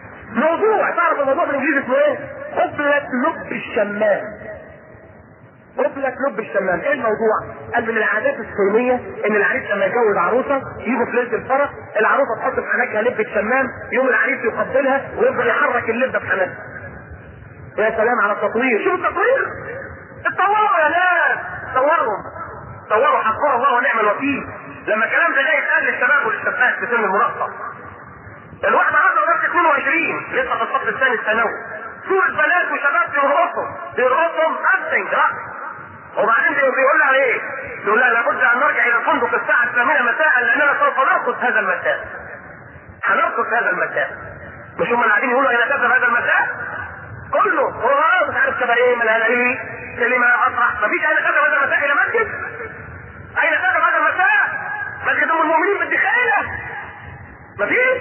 موضوع تعرف الموضوع بالانجليزي اسمه ايه؟ قبلة لب الشمام قلت لك لب الشمام ايه الموضوع؟ قال من العادات الصينيه ان العريس لما يتجوز عروسه يجوا في ليله الفرح العروسه تحط في حنكها لب الشمام يوم العريس يقبلها ويفضل يحرك اللب في حنكها. يا سلام على التطوير شوف التطوير اتطوروا يا ناس اتطوروا اتطوروا حقها الله ونعم الوكيل لما الكلام ده جاي يتقال للشباب وللشابات في سن المراهقه الواحد عنده بس 22 لسه في الصف الثاني الثانوي صورة بنات وشباب بيرقصوا بيرقصوا نثينج رقص وبعدين بيقول لها ايه؟ يقول لها لابد ان نرجع الى الفندق الساعة الثامنة مساء لاننا سوف نرقص هذا المساء. هنرقص هذا المساء. مش هم قاعدين يقولوا اين تذهب هذا المساء؟ كله هو مش عارف كده ايه من هذا ايه؟ كلمة افرح مفيش اين تذهب هذا المساء الى مسجد؟ اين تذهب هذا المساء؟ مسجد ام المؤمنين بالدخيلة مفيش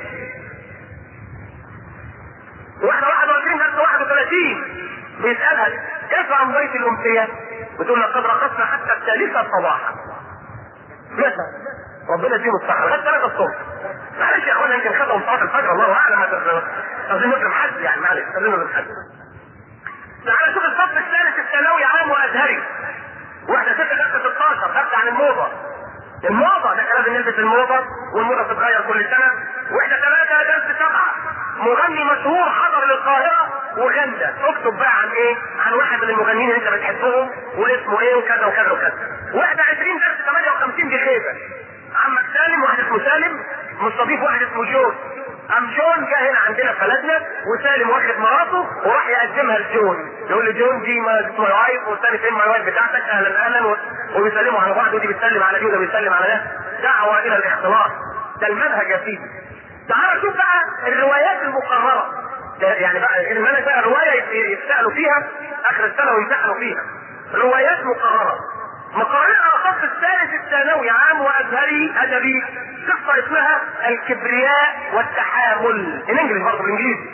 واحدة 21 نفس 31 بيسألها كيف عن بيت الأمسية؟ بتقول لقد رقصنا حتى الثالثة صباحا. مثلا ربنا يديهم الصحة لغاية 3 الصبح. معلش يا اخوانا يمكن خدهم صلاة الفجر الله أعلم عايزين نكرم حد يعني معلش عايزين نكرم حد. تعالى شوف الصف الثالث الثانوي عام وأزهري. واحدة ست درس 16 خدت عن الموضة. الموضة ده لازم نلبس الموضة والموضة بتتغير كل سنة. واحدة ثلاثة درس سبعة. مغني مشهور حضر للقاهرة وغنى اكتب بقى عن ايه عن واحد من المغنيين اللي انت بتحبهم واسمه ايه وكذا وكذا وكذا واحد 20 درس 58 دي خيبة عمك سالم واحد اسمه سالم مستضيف واحد اسمه جون ام جون جه هنا عندنا في بلدنا وسالم واخد مراته وراح يقدمها لجون يقول له جون دي ما ماي وايف والثاني فين ماي وايف بتاعتك اهلا اهلا و- وبيسلموا على بعض ودي بتسلم على دي وده بيسلم على ده دعوه الى الاختلاط ده المنهج يا سيدي تعال شوف بقى الروايات المقررة ده يعني بقى المنهج بقى رواية يتسألوا فيها آخر السنة ويمتحنوا فيها روايات مقررة مقررين على الصف الثالث الثانوي عام وأزهري أدبي قصة اسمها الكبرياء والتحامل الإنجليزي برضه بالإنجليزي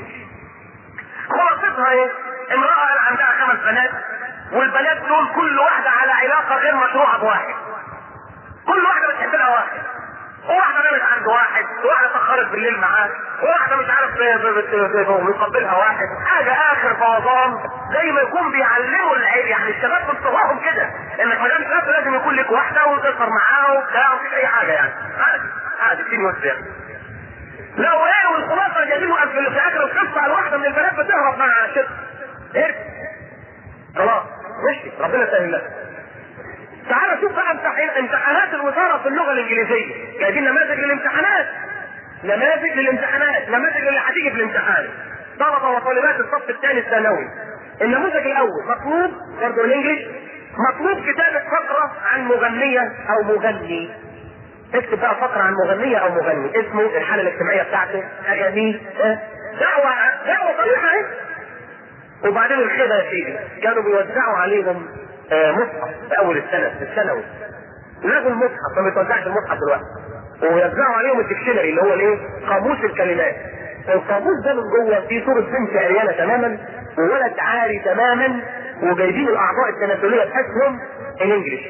خلاصتها إيه؟ امرأة عندها خمس بنات والبنات دول كل واحدة على علاقة غير مشروعة بواحد كل واحدة بتحب لها واحد وواحدة نامت عند واحد وواحدة اتأخرت بالليل معاه وواحدة مش عارف ب- ب- بت- بيقبلها واحد حاجة آخر فوضان زي ما يكون بيعلموا العيل يعني الشباب من صغرهم كده انك ما دام شاب لازم يكون لك واحدة وتسهر معاه وبتاع ومفيش أي حاجة يعني عادي عادي كتير يوسف يعني لو ايه والخلاصة جايبين في في آخر القصة على واحدة من البنات بتهرب مع شرك هرب خلاص مشي ربنا يسهل لك تعال شوف بقى امتحان امتحانات الوزاره في اللغه الانجليزيه جايبين نماذج للامتحانات نماذج للامتحانات نماذج اللي هتيجي في الامتحان طلبه وطالبات الصف الثاني الثانوي النموذج الاول مطلوب برضه الانجليش مطلوب كتابه فقره عن مغنيه او مغني اكتب بقى فقره عن مغنيه او مغني اسمه الحاله الاجتماعيه بتاعته اغانيه اه، دعوه دعوه صريحه اهي وبعدين الخير يا سيدي كانوا بيوزعوا عليهم آه، مصحف في اول السنه في الثانوي لغوا المصحف ما بيتوزعش المصحف دلوقتي ويوزعوا عليهم الديكشنري اللي هو الايه؟ قاموس الكلمات القاموس ده من جوه فيه صوره بنت عريانه تماما وولد عاري تماما وجايبين الاعضاء التناسليه بتاعتهم الانجليش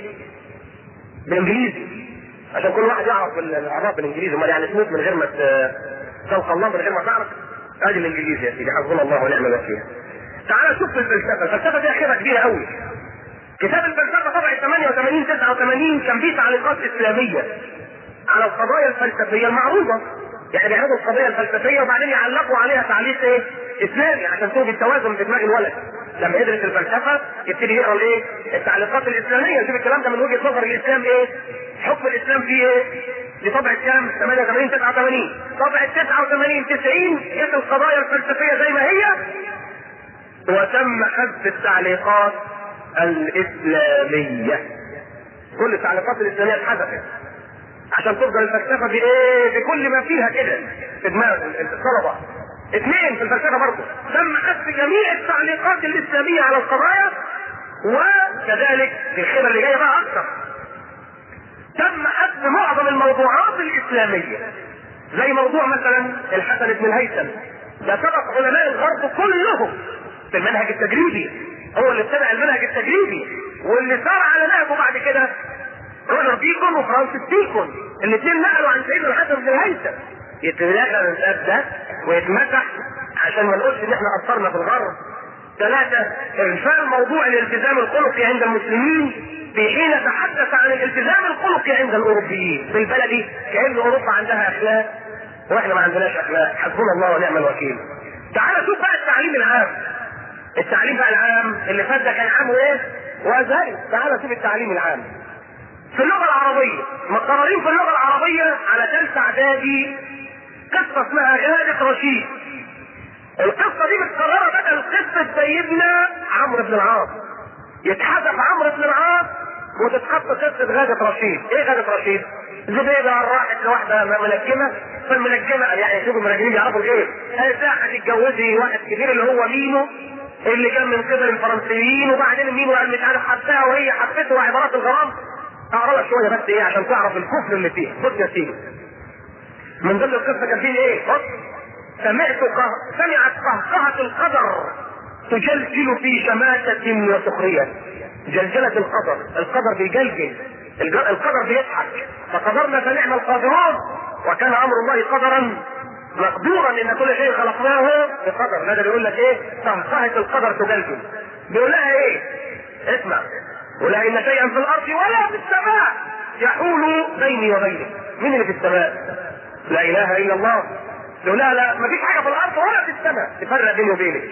بالانجليزي عشان كل واحد يعرف الاعضاء بالانجليزي امال يعني تموت من غير ما ت- تلقى الله من غير ما تعرف ادي الانجليزي يا سيدي حسبنا الله ونعم الوكيل تعال شوف الفلسفه الفلسفه دي خيره كبيره قوي كتاب الفلسفه طبع 88 89 كان فيه تعليقات اسلاميه على القضايا الفلسفيه المعروضه يعني بيعرضوا القضيه الفلسفيه وبعدين يعلقوا عليها تعليق ايه؟ اسلامي عشان توجد توازن في دماغ الولد لما يدرس الفلسفه يبتدي يقرا الايه؟ التعليقات الاسلاميه يشوف الكلام ده من وجهه نظر الاسلام ايه؟ حكم الاسلام فيه ايه؟ دي طبعة كام؟ 88 89 طبعة 89 90 جت القضايا الفلسفيه زي ما هي وتم حذف التعليقات الاسلاميه كل التعليقات الاسلاميه اتحذفت عشان تفضل الفلسفه بايه بكل ما فيها كده في دماغ الطلبه اثنين في الفلسفه برضه تم حذف جميع التعليقات الاسلاميه على القضايا وكذلك في الخبر اللي جايه بقى اكثر تم حذف معظم الموضوعات الاسلاميه زي موضوع مثلا الحسن بن الهيثم ده سبق علماء الغرب كلهم في المنهج التجريبي هو اللي اتبع المنهج التجريبي واللي سار على نهجه بعد كده روجر بيكون وفرانسيس بيكون الاثنين نقلوا عن سيدنا الحسن بن الهيثم يتلغى الباب ده ويتمسح عشان ما نقولش ان احنا اثرنا في الغرب ثلاثة إغفال موضوع الالتزام الخلقي عند المسلمين في حين تحدث عن الالتزام الخلقي عند الأوروبيين بالبلدي كأن أوروبا عندها أخلاق وإحنا ما عندناش أخلاق حسبنا الله ونعم الوكيل تعال شوف بقى التعليم العام التعليم بقى العام اللي فات ده كان عامه ايه؟ وازاي تعال شوف التعليم العام في اللغة العربية مقررين في اللغة العربية على ثالثة إعدادي قصة اسمها غادة رشيد القصة دي متكررة بدل قصة سيدنا عمرو بن العاص يتحدث عمرو بن العاص وتتحط قصة غادة رشيد ايه غادة رشيد؟ زبيدة راحت لواحدة منجمة فالمنجمة يعني شوفوا المنجمين بيعرفوا ايه؟ قالت لا هتتجوزي واحد كبير اللي هو مينو اللي كان من قبل الفرنسيين وبعدين مينو قال مش عارف حبها وهي حبته وعبارات الغرام اقرا لك شويه بس ايه عشان تعرف الكفر اللي فيه بص يا سيدي من ضمن القصه كان فيه ايه؟ بص سمعت قه... سمعت قهقهة القدر تجلجل في شماتة وسخرية جلجلة القدر القدر بيجلجل الج- القدر بيضحك فقدرنا فنعم القادرون وكان امر الله قدرا مقدورا ان كل شيء خلقناه بقدر هذا بيقول لك ايه قهقهة القدر تجلجل بيقول لها ايه اسمع ولا ان شيئا في الارض ولا في السماء يحول بيني وبينك مين اللي في السماء لا اله الا الله يقول لها لا مفيش حاجه في الارض ولا في السماء تفرق بيني وبينك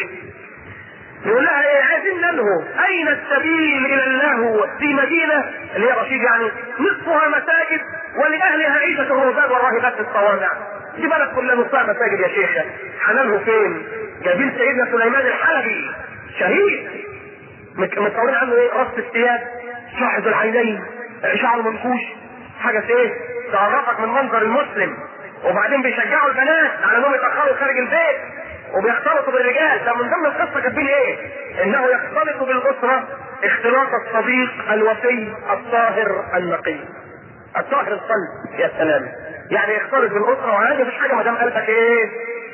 يقول لها ايه عايزين نلهو اين السبيل الى اللهو في مدينه اللي هي رشيد يعني نصفها مساجد ولاهلها عيشه الرهبان والراهبات في الصوامع دي بلد كلها نصها مساجد يا شيخه هنلهو فين؟ جايبين سيدنا سليمان الحلبي شهيد مت- متصورين عنه ايه؟ رص الثياب شاحذ العينين شعر منكوش حاجه ايه؟ تعرفك من منظر المسلم وبعدين بيشجعوا البنات على انهم يتاخروا خارج البيت وبيختلطوا بالرجال ده من ضمن القصه كاتبين ايه؟ انه يختلط بالاسره اختلاط الصديق الوفي الطاهر النقي. الطاهر القلب يا سلام. يعني يختلط بالاسره وعادي مفيش حاجه ما دام قلبك ايه؟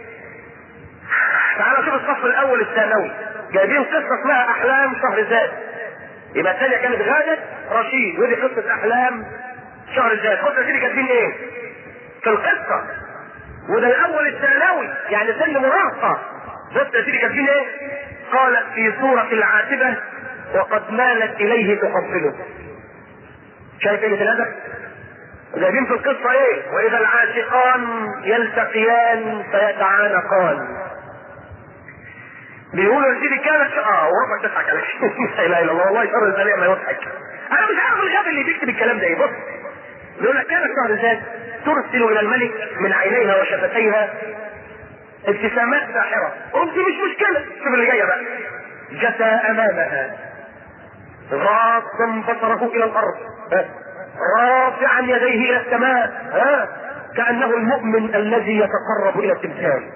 تعال شوف الصف الاول الثانوي جايبين قصه اسمها احلام شهر زاد يبقى الثانيه كانت غاده رشيد ودي قصه احلام شهر زاد خد دي كاتبين ايه؟ في القصه وده الاول الثانوي يعني سن مراهقه بص يا سيدي كاتبين ايه؟ قالت في سوره العاتبه وقد مالت اليه تقبله شايف قله الادب؟ جايبين في القصه ايه؟ واذا العاشقان يلتقيان فيتعانقان بيقولوا يا سيدي كانت اه وربك تضحك عليك لا اله الا الله والله شر البلاء ما يضحك انا مش عارف الغبي اللي بيكتب الكلام ده ايه بص بيقول لك كانت شهر ذات ترسل الى الملك من عينيها وشفتيها ابتسامات ساحره قلت مش مشكله شوف اللي جايه بقى جثى امامها غاصا بصره الى الارض ها؟ رافعا يديه الى السماء ها كانه المؤمن الذي يتقرب الى التمثال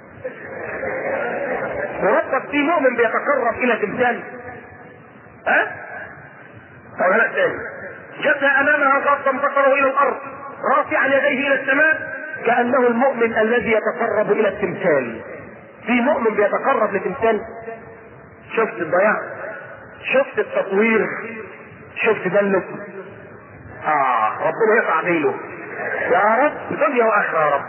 وربك في مؤمن بيتقرب الى تمثال ها او لا تاني جثى امامها غاصا بصره الى الارض رافعا يديه الى السماء كانه المؤمن الذي يتقرب الى التمثال في مؤمن بيتقرب لتمثال شفت الضياع شفت التطوير شفت دلك اه ربنا يرفع ديله يا رب دنيا واخره يا رب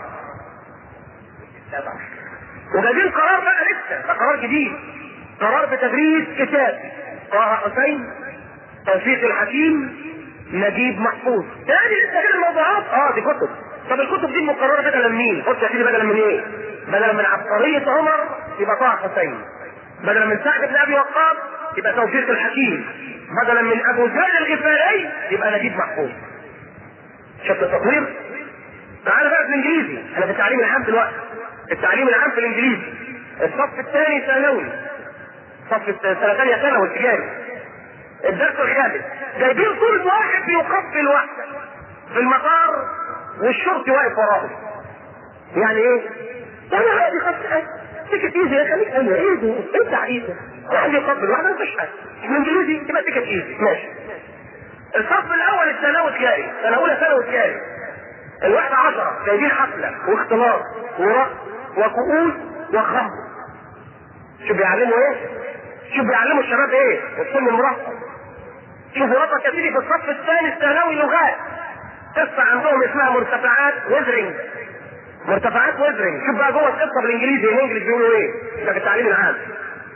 وجايبين قرار بقى لسه ده قرار جديد قرار بتدريس كتاب طه حسين توفيق الحكيم نجيب محفوظ تاني لسه غير الموضوعات اه دي كتب طب الكتب دي مقرره بدلا من مين؟ بص يا سيدي بدلا من ايه؟ بدلا من عبقريه عمر يبقى طه حسين بدلا من سعد بن ابي وقاص يبقى توفيق الحكيم بدلا من ابو ذر الغفاري يبقى نجيب محفوظ شفت التطوير؟ تعالى بقى في الانجليزي انا في التعليم العام دلوقتي التعليم العام في الانجليزي الصف الثاني ثانوي صف السنه ثانيه ثانوي التجاري الدرس الخامس جايبين صورة واحد بيقبل واحدة في المطار والشرطي واقف وراه يعني ايه؟ يعني عادي خلاص تيكت ايزي يا خليك انا ايه ده؟ ايه التعقيد ده؟ واحد يقبل واحدة مفيش حاجة الانجليزي تبقى تيكت ايزي ماشي الصف الاول الثانوي تجاري سنه اولى ثانوي تجاري الواحدة عشرة جايبين حفلة واختلاط ورقص وكؤوس وخمر شوف بيعلموا ايه؟ شوف بيعلموا الشباب ايه؟ والسن المراهقة شوفوا ربك يا سيدي في الصف الثاني الثانوي لغات قصة عندهم اسمها مرتفعات وزرنج مرتفعات وزرنج شوف بقى جوه القصة بالانجليزي الانجليزي بيقولوا ايه؟ ده في التعليم العام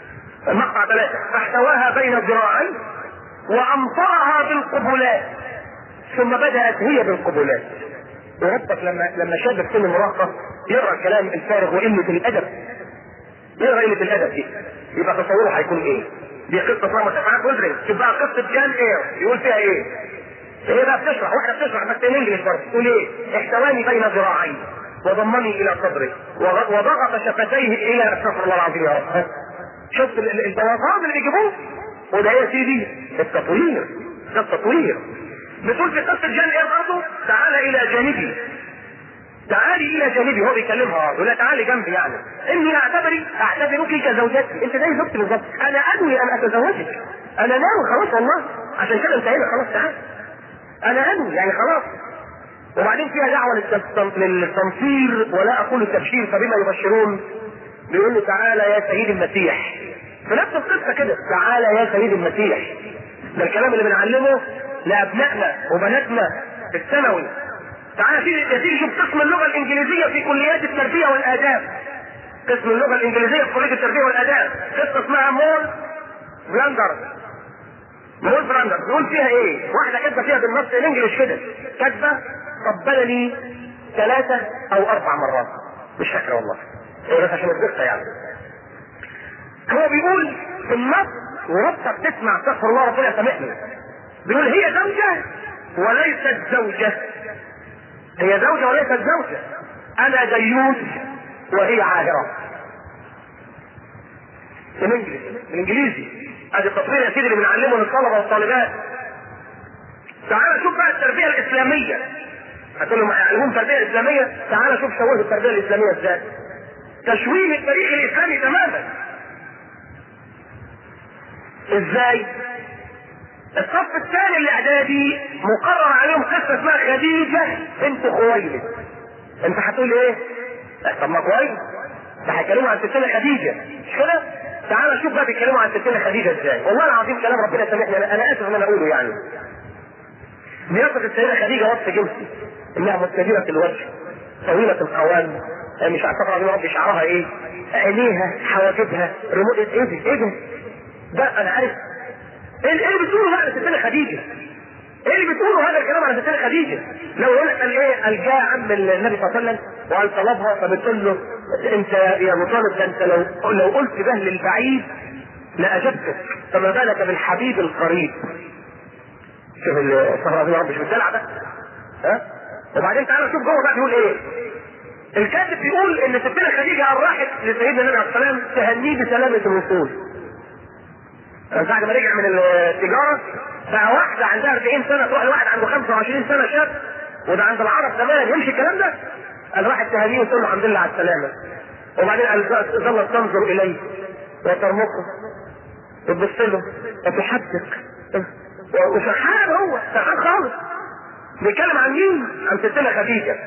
المقطع ثلاثة فاحتواها بين ذراعي وأمطرها بالقبلات ثم بدأت هي بالقبلات وربك لما لما شاب في سن المراهقة يقرأ الكلام الفارغ وقلة الأدب يقرأ قلة الأدب دي يبقى تصوره هيكون إيه؟ دي قصة اسمها متفاعل ويلدرينج تبقى قصة جان اير يقول فيها ايه؟ هي بقى بتشرح واحدة بتشرح بس انجلش برضه تقول ايه؟ احتواني بين ذراعي وضمني الى صدري وغ- وضغط شفتيه الى استغفر الله العظيم يا رب شفت ال- ال- البوابات اللي بيجيبوه وده يا سيدي التطوير ده التطوير بتقول في قصة جان اير برضه تعال الى جانبي تعالي الى جانبي هو بيكلمها يقول لها تعالي جنبي يعني اني اعتبري اعتبرك كزوجتي انت زي زوجتي بالظبط انا انوي ان اتزوجك انا ناوي خلاص والله عشان كده انتهينا خلاص تعال انا انوي يعني خلاص وبعدين فيها دعوه للتن- للتنصير ولا اقول التبشير فبما يبشرون بيقول له تعالى يا سيد المسيح في نفس القصه كده تعالى يا سيد المسيح ده الكلام اللي بنعلمه لابنائنا وبناتنا في الثانوي تعالى سيدي يا سيدي شوف قسم اللغه الانجليزيه في كليات التربيه والاداب قسم اللغه الانجليزيه في كليه التربيه والاداب قصه اسمها مول بلاندر مول براندر بيقول فيها ايه؟ واحده كاتبه فيها بالنص الانجليش كده كاتبه قبلني ثلاثه او اربع مرات مش فاكره والله هي بس عشان الدقه يعني هو بيقول في النص وربطه بتسمع استغفر الله ربنا يسامحني بيقول هي زوجه وليست زوجه هي زوجه وليست زوجه انا ديوث وهي عاهره بالانجليزي بالانجليزي ادي التطوير يا سيدي اللي بنعلمه للطلبه والطالبات تعال شوف بقى التربيه الاسلاميه هتقول لهم يعلمون تربيه اسلاميه تعال شوف شويه التربيه الاسلاميه ازاي تشويه التاريخ الاسلامي تماما ازاي الصف الثاني الاعدادي مقرر عليهم قصه اسمها خديجه بنت خويلد انت هتقول ايه؟ طب ما كويس ده هيكلموا عن ستنا خديجه مش كده؟ تعال شوف بقى بيتكلموا عن ستنا خديجه ازاي والله العظيم كلام ربنا يسامحني انا انا اسف ان انا اقوله يعني بيصف السيده خديجه وصف جنسي انها مستديره الوجه طويله القوام آه، مش عارفه طبعا رب شعرها ايه عينيها حواجبها رموز ايه ده ايه ده ده انا عارف ايه ايه اللي بتقوله بقى على ستنا خديجه ايه اللي بتقوله هذا الكلام على ستنا خديجه لو يقول لك قال ايه قال جاء عم النبي صلى الله عليه وسلم وقال طلبها فبتقول له انت يا ابو طالب ده انت لو لو قلت ده للبعيد لاجبتك فما بالك بالحبيب القريب شوف الصحراء دي يا رب مش بتدلع ده ها وبعدين تعالى شوف جوه بقى بيقول ايه الكاتب بيقول ان ستنا خديجه قال راحت لسيدنا النبي عليه السلام تهنيه بسلامه الوصول بعد ما رجع من التجاره بقى واحده عندها 40 سنه تروح لواحد عنده 25 سنه شاب وده عند العرب كمان يمشي الكلام ده قال راحت تهنيه وتقول له الحمد لله على السلامه وبعدين قال ظلت تنظر اليه وترمقه وتبص له وتحدق وفرحان هو فرحان خالص بيتكلم عن مين؟ عن ستنا خديجه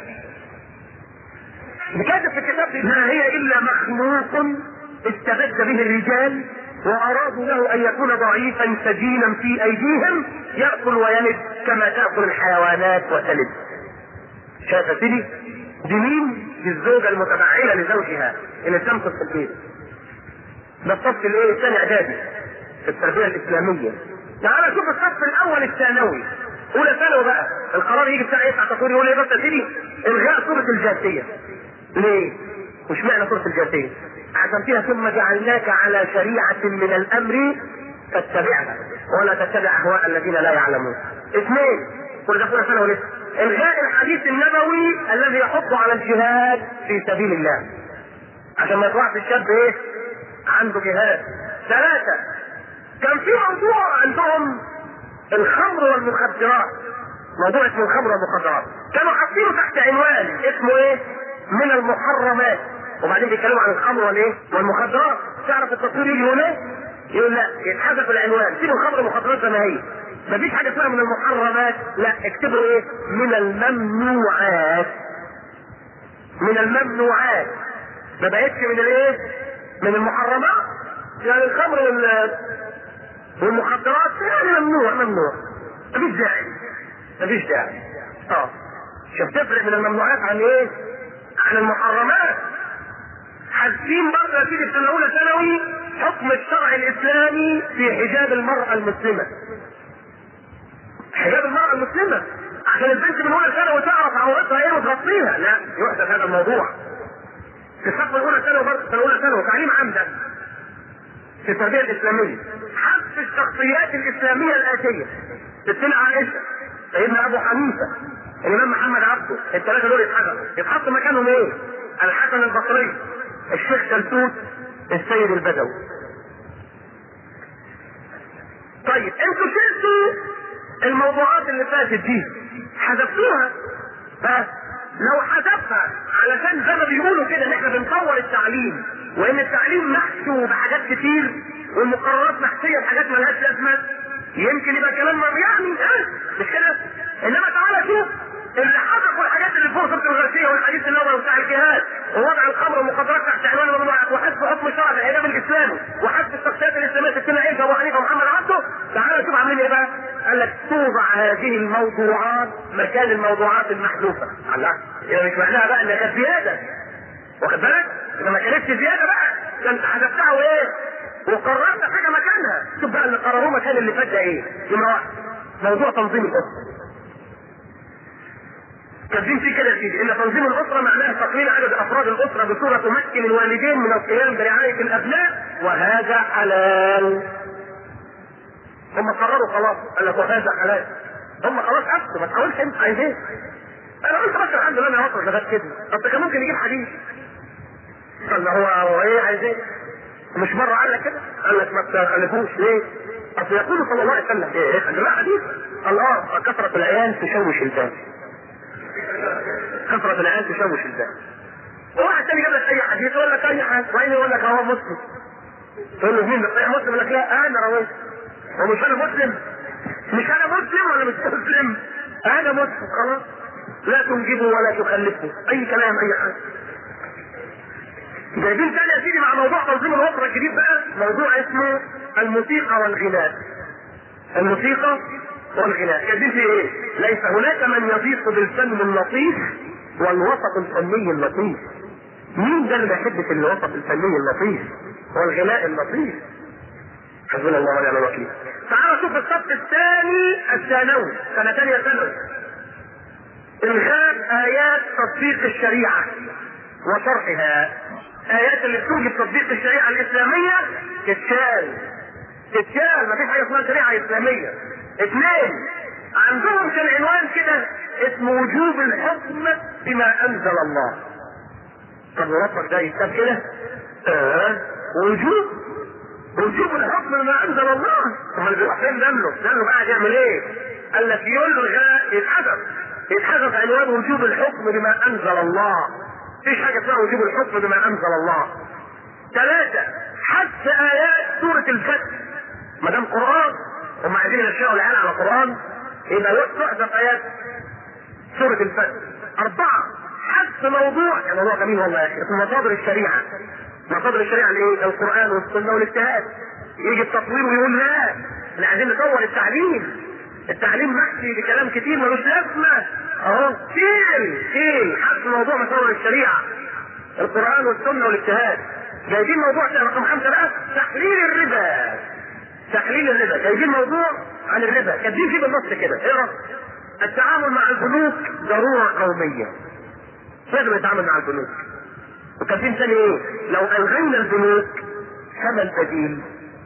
بكاتب في الكتاب دي ما هي الا مخلوق استبد به الرجال وارادوا له ان يكون ضعيفا سجينا في ايديهم ياكل ويلد كما تاكل الحيوانات وتلد شايفه سيدي دي مين؟ دي الزوجه المتبعله لزوجها اللي تمكث في البيت ده الصف الايه؟ الثاني اعدادي في التربيه الاسلاميه تعال شوف الصف الاول الثانوي اولى ثانوي بقى القرار يجي بتاع ايه بتاع تطوير يقول ايه بس يا سيدي الغاء سوره الجاثيه ليه؟ وش معنى سوره الجاثيه؟ عشان فيها ثم جعلناك على شريعه من الامر فاتبعها ولا تتبع اهواء الذين لا يعلمون. اثنين كل ده في اولى ثانوي لسه الغاء الحديث النبوي الذي يحض على الجهاد في سبيل الله عشان ما يطلعش الشاب ايه؟ عنده جهاد. ثلاثه كان في موضوع عندهم الخمر والمخدرات موضوع اسمه الخمر والمخدرات كانوا حاطينه تحت عنوان اسمه ايه من المحرمات وبعدين بيتكلموا عن الخمر والايه والمخدرات تعرف التصوير يجي هنا يقول لا يتحذف العنوان سيبوا الخمر والمخدرات زي ما هي مفيش حاجه اسمها من المحرمات لا اكتبوا ايه من الممنوعات من الممنوعات ما بقتش من الايه من المحرمات يعني الخمر وال والمخدرات يعني ممنوع ممنوع مفيش داعي مفيش داعي اه شوف تفرق من الممنوعات عن ايه؟ عن المحرمات حاسين برضه يا سيدي في سنه اولى ثانوي حط الحكم الشرعي الاسلامي في حجاب المرأة المسلمة حجاب المرأة المسلمة عشان البنت من اولى سنة وتعرف عورتها ايه وتغطيها لا يحدث هذا الموضوع في الصف الاولى سنة وبرضه الاولى سنة وتعليم عمدا في التربية الاسلامية حذف الشخصيات الاسلامية الاتية ستنا عائشة سيدنا ابو حنيفة الامام محمد عبده الثلاثة دول يتحذفوا يتحط مكانهم ايه؟ الحسن البصري الشيخ شلتوت السيد البدوي طيب انتوا شلتوا الموضوعات اللي فاتت دي حذفتوها بس لو حذفها علشان زي ما بيقولوا كده ان احنا بنطور التعليم وان التعليم محشو بحاجات كتير والمقررات محشيه بحاجات ملهاش لازمه يمكن يبقى كلام يعني اه مش كده انما تعالى شوف اللي حذفوا الحاجات اللي فوق سوره الغاشيه والحديث النبوي بتاع الجهاد ووضع الخمر والمخدرات تحت عنوان الممنوعات وحذف حكم شرع الحجاب الاسلامي وحذف الشخصيات الاسلاميه ستنا عيسى ابو حنيفه ومحمد عبده تعالى شوف عاملين ايه بقى؟ قال لك توضع هذه الموضوعات مكان الموضوعات المحذوفه الله يعني مش معناها بقى انها كانت زياده واخد بالك؟ اذا ما كانتش زياده بقى ده انت حذفتها وايه؟ وقررت حاجه مكانها شوف بقى اللي قرروه مكان اللي فات ده ايه؟ نمره واحد موضوع تنظيم الاسره كاتبين فيه كده يا سيدي ان تنظيم الاسره معناه تقليل عدد افراد الاسره بصوره تمكن الوالدين من القيام برعايه الابناء وهذا حلال هم قرروا خلاص قال لك وهذا حلال هم خلاص افتوا ما تحاولش انت عايز ايه انا قلت بس الحمد لله انا وصل لغايه كده طب كان ممكن يجيب حديث قال هو هو ايه عايز ايه مش مره قال لك كده قال لك ما تخلفوش ليه اصل يقول صلى الله عليه وسلم ايه ايه لا حديث قال اه كثره العيال تشوش البال كثرة العيال تشوش البال وواحد تاني جاب لك اي حديث يقول لك اي حاجه وين يقول لك هو مسلم تقول له مين صحيح مسلم يقول لك لا انا رويت هو مش انا مسلم مش انا مسلم ولا مش مسلم انا مسلم خلاص لا تنجبه ولا تخلفه اي كلام اي حاجه جايبين تاني يا سيدي مع موضوع تنظيم الاسره الجديد بقى موضوع اسمه الموسيقى والغناء الموسيقى والغناء جايبين فيه ايه؟ ليس هناك من يضيق بالفن اللطيف والوسط الفني اللطيف مين ده اللي ما يحبش الوسط الفني اللطيف والغناء اللطيف حسبنا الله ونعم الوكيل تعالوا شوف الصف الثاني الثانوي سنة ثانية ثانوي الغاء آيات تطبيق الشريعة وشرحها آيات اللي بتوجب تطبيق الشريعة الإسلامية تتشال تتشال مفيش حاجة اسمها شريعة إسلامية اثنين عندهم كان عنوان كده اسمه وجوب الحكم بما أنزل الله طب وربك ده يكتب كده؟ اه وجوب وجوب الحكم بما انزل الله امال بيروح فين دمه؟ دمه بقى يعمل ايه؟ قال لك يلغى يتحذف يتحذف عنوان وجوب الحكم بما انزل الله مفيش حاجه اسمها وجوب الحكم بما انزل الله ثلاثة حذف آيات سورة الفتح ما دام قرآن هم عايزين ينشأوا العيال على قرآن يبقى تحذف آيات سورة الفتح أربعة حذف موضوع يا موضوع جميل والله يا أخي اسمه مصادر الشريعة مصادر الشريعة اللي ايه؟ القرآن والسنة والاجتهاد. يجي التطوير ويقول لا احنا عايزين نطور التعليم. التعليم محشي بكلام كتير ملوش لازمة. اهو شيل شيل حذف موضوع مصادر الشريعة. القرآن والسنة والاجتهاد. جايبين موضوع رقم خمسة بقى تحليل الربا. تحليل الربا، جايبين موضوع عن الربا، كاتبين فيه بالنص كده، اقرا التعامل مع البنوك ضرورة قومية. لازم نتعامل مع البنوك. وكاتبين ثاني ايه؟ لو الغينا البنوك فما البديل؟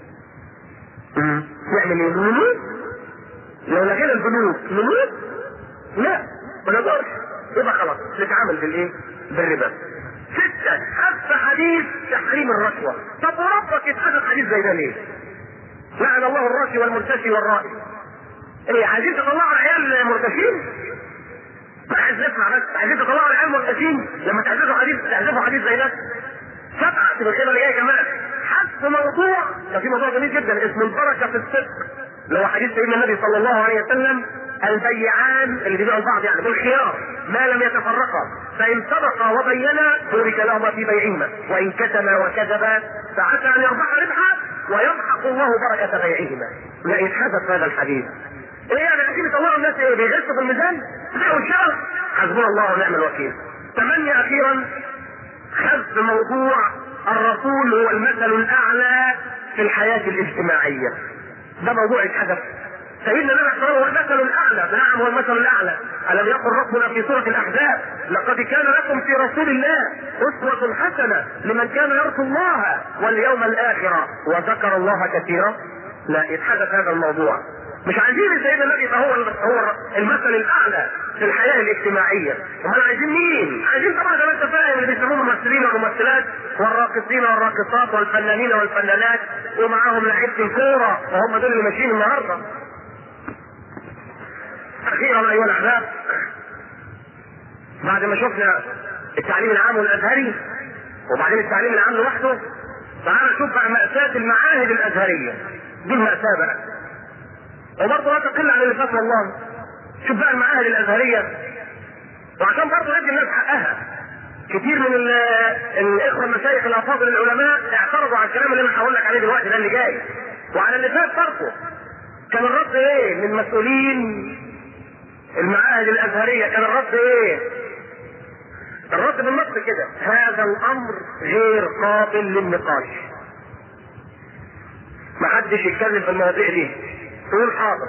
نعمل ايه؟ نموت؟ لو لغينا البنوك نموت؟ لا ما نقدرش يبقى خلاص نتعامل بالايه؟ بالربا. ستة حذف حديث تحريم الرشوة. طب وربك يتحدث حديث زي ده ليه؟ لعن الله الراشي والمرتشي والرائي. ايه عايزين تطلعوا العيال مرتشين؟ عايز نسمع بس عايزين تطلعوا العيال مرتشين لما تحذفوا حديث تحذفوا حديث زي ده سبعة تبقى كده اللي جاي كمان حذف موضوع ده في موضوع جميل جدا اسمه البركة في الصدق اللي هو حديث سيدنا النبي صلى الله عليه وسلم البيعان اللي بيبيعوا البعض يعني بالخيار ما لم يتفرقا فان صدقا وبينا بورك لهما في بيعهما وان كتما وكذبا فعسى ان يربحا ربحا ويمحق الله بركة بيعهما لا يتحدث هذا الحديث ايه يعني عايزين يطلعوا الناس ايه بيغشوا في الميزان؟ لا والشرف حسبنا الله ونعم الوكيل. ثمانية اخيرا حذف موضوع الرسول هو المثل الاعلى في الحياه الاجتماعيه ده موضوع اتحدث سيدنا النبي صلى الله عليه وسلم هو المثل الاعلى نعم هو المثل الاعلى الم يقل ربنا في سوره الاحزاب لقد كان لكم في رسول الله اسوه حسنه لمن كان يرجو الله واليوم الاخر وذكر الله كثيرا لا يتحدث هذا الموضوع مش عايزين سيدنا النبي فهو هو المثل الاعلى في الحياه الاجتماعيه امال عايزين مين؟ عايزين طبعا زي ما انت فاهم اللي بيسموهم الممثلين والممثلات والراقصين والراقصات والفنانين والفنانات ومعاهم لعيبه الكوره وهم دول اللي ماشيين النهارده اخيرا ايها الاحباب بعد ما شفنا التعليم العام والازهري وبعدين التعليم العام لوحده تعال نشوف بقى مأساة المعاهد الازهرية دي المأساة بقى وبرضه لا تقل عن اللي فات والله شوف بقى المعاهد الازهرية وعشان برضه ندي الناس حقها كتير من ال- الاخوه المشايخ الافاضل العلماء اعترضوا على الكلام اللي انا هقول لك عليه دلوقتي ده اللي جاي وعلى اللي فات برضه كان الرد ايه من مسؤولين المعاهد الازهريه كان الرد ايه؟ الرد بالنص كده هذا الامر غير قابل للنقاش ما حدش يتكلم في المواضيع دي تقول حاضر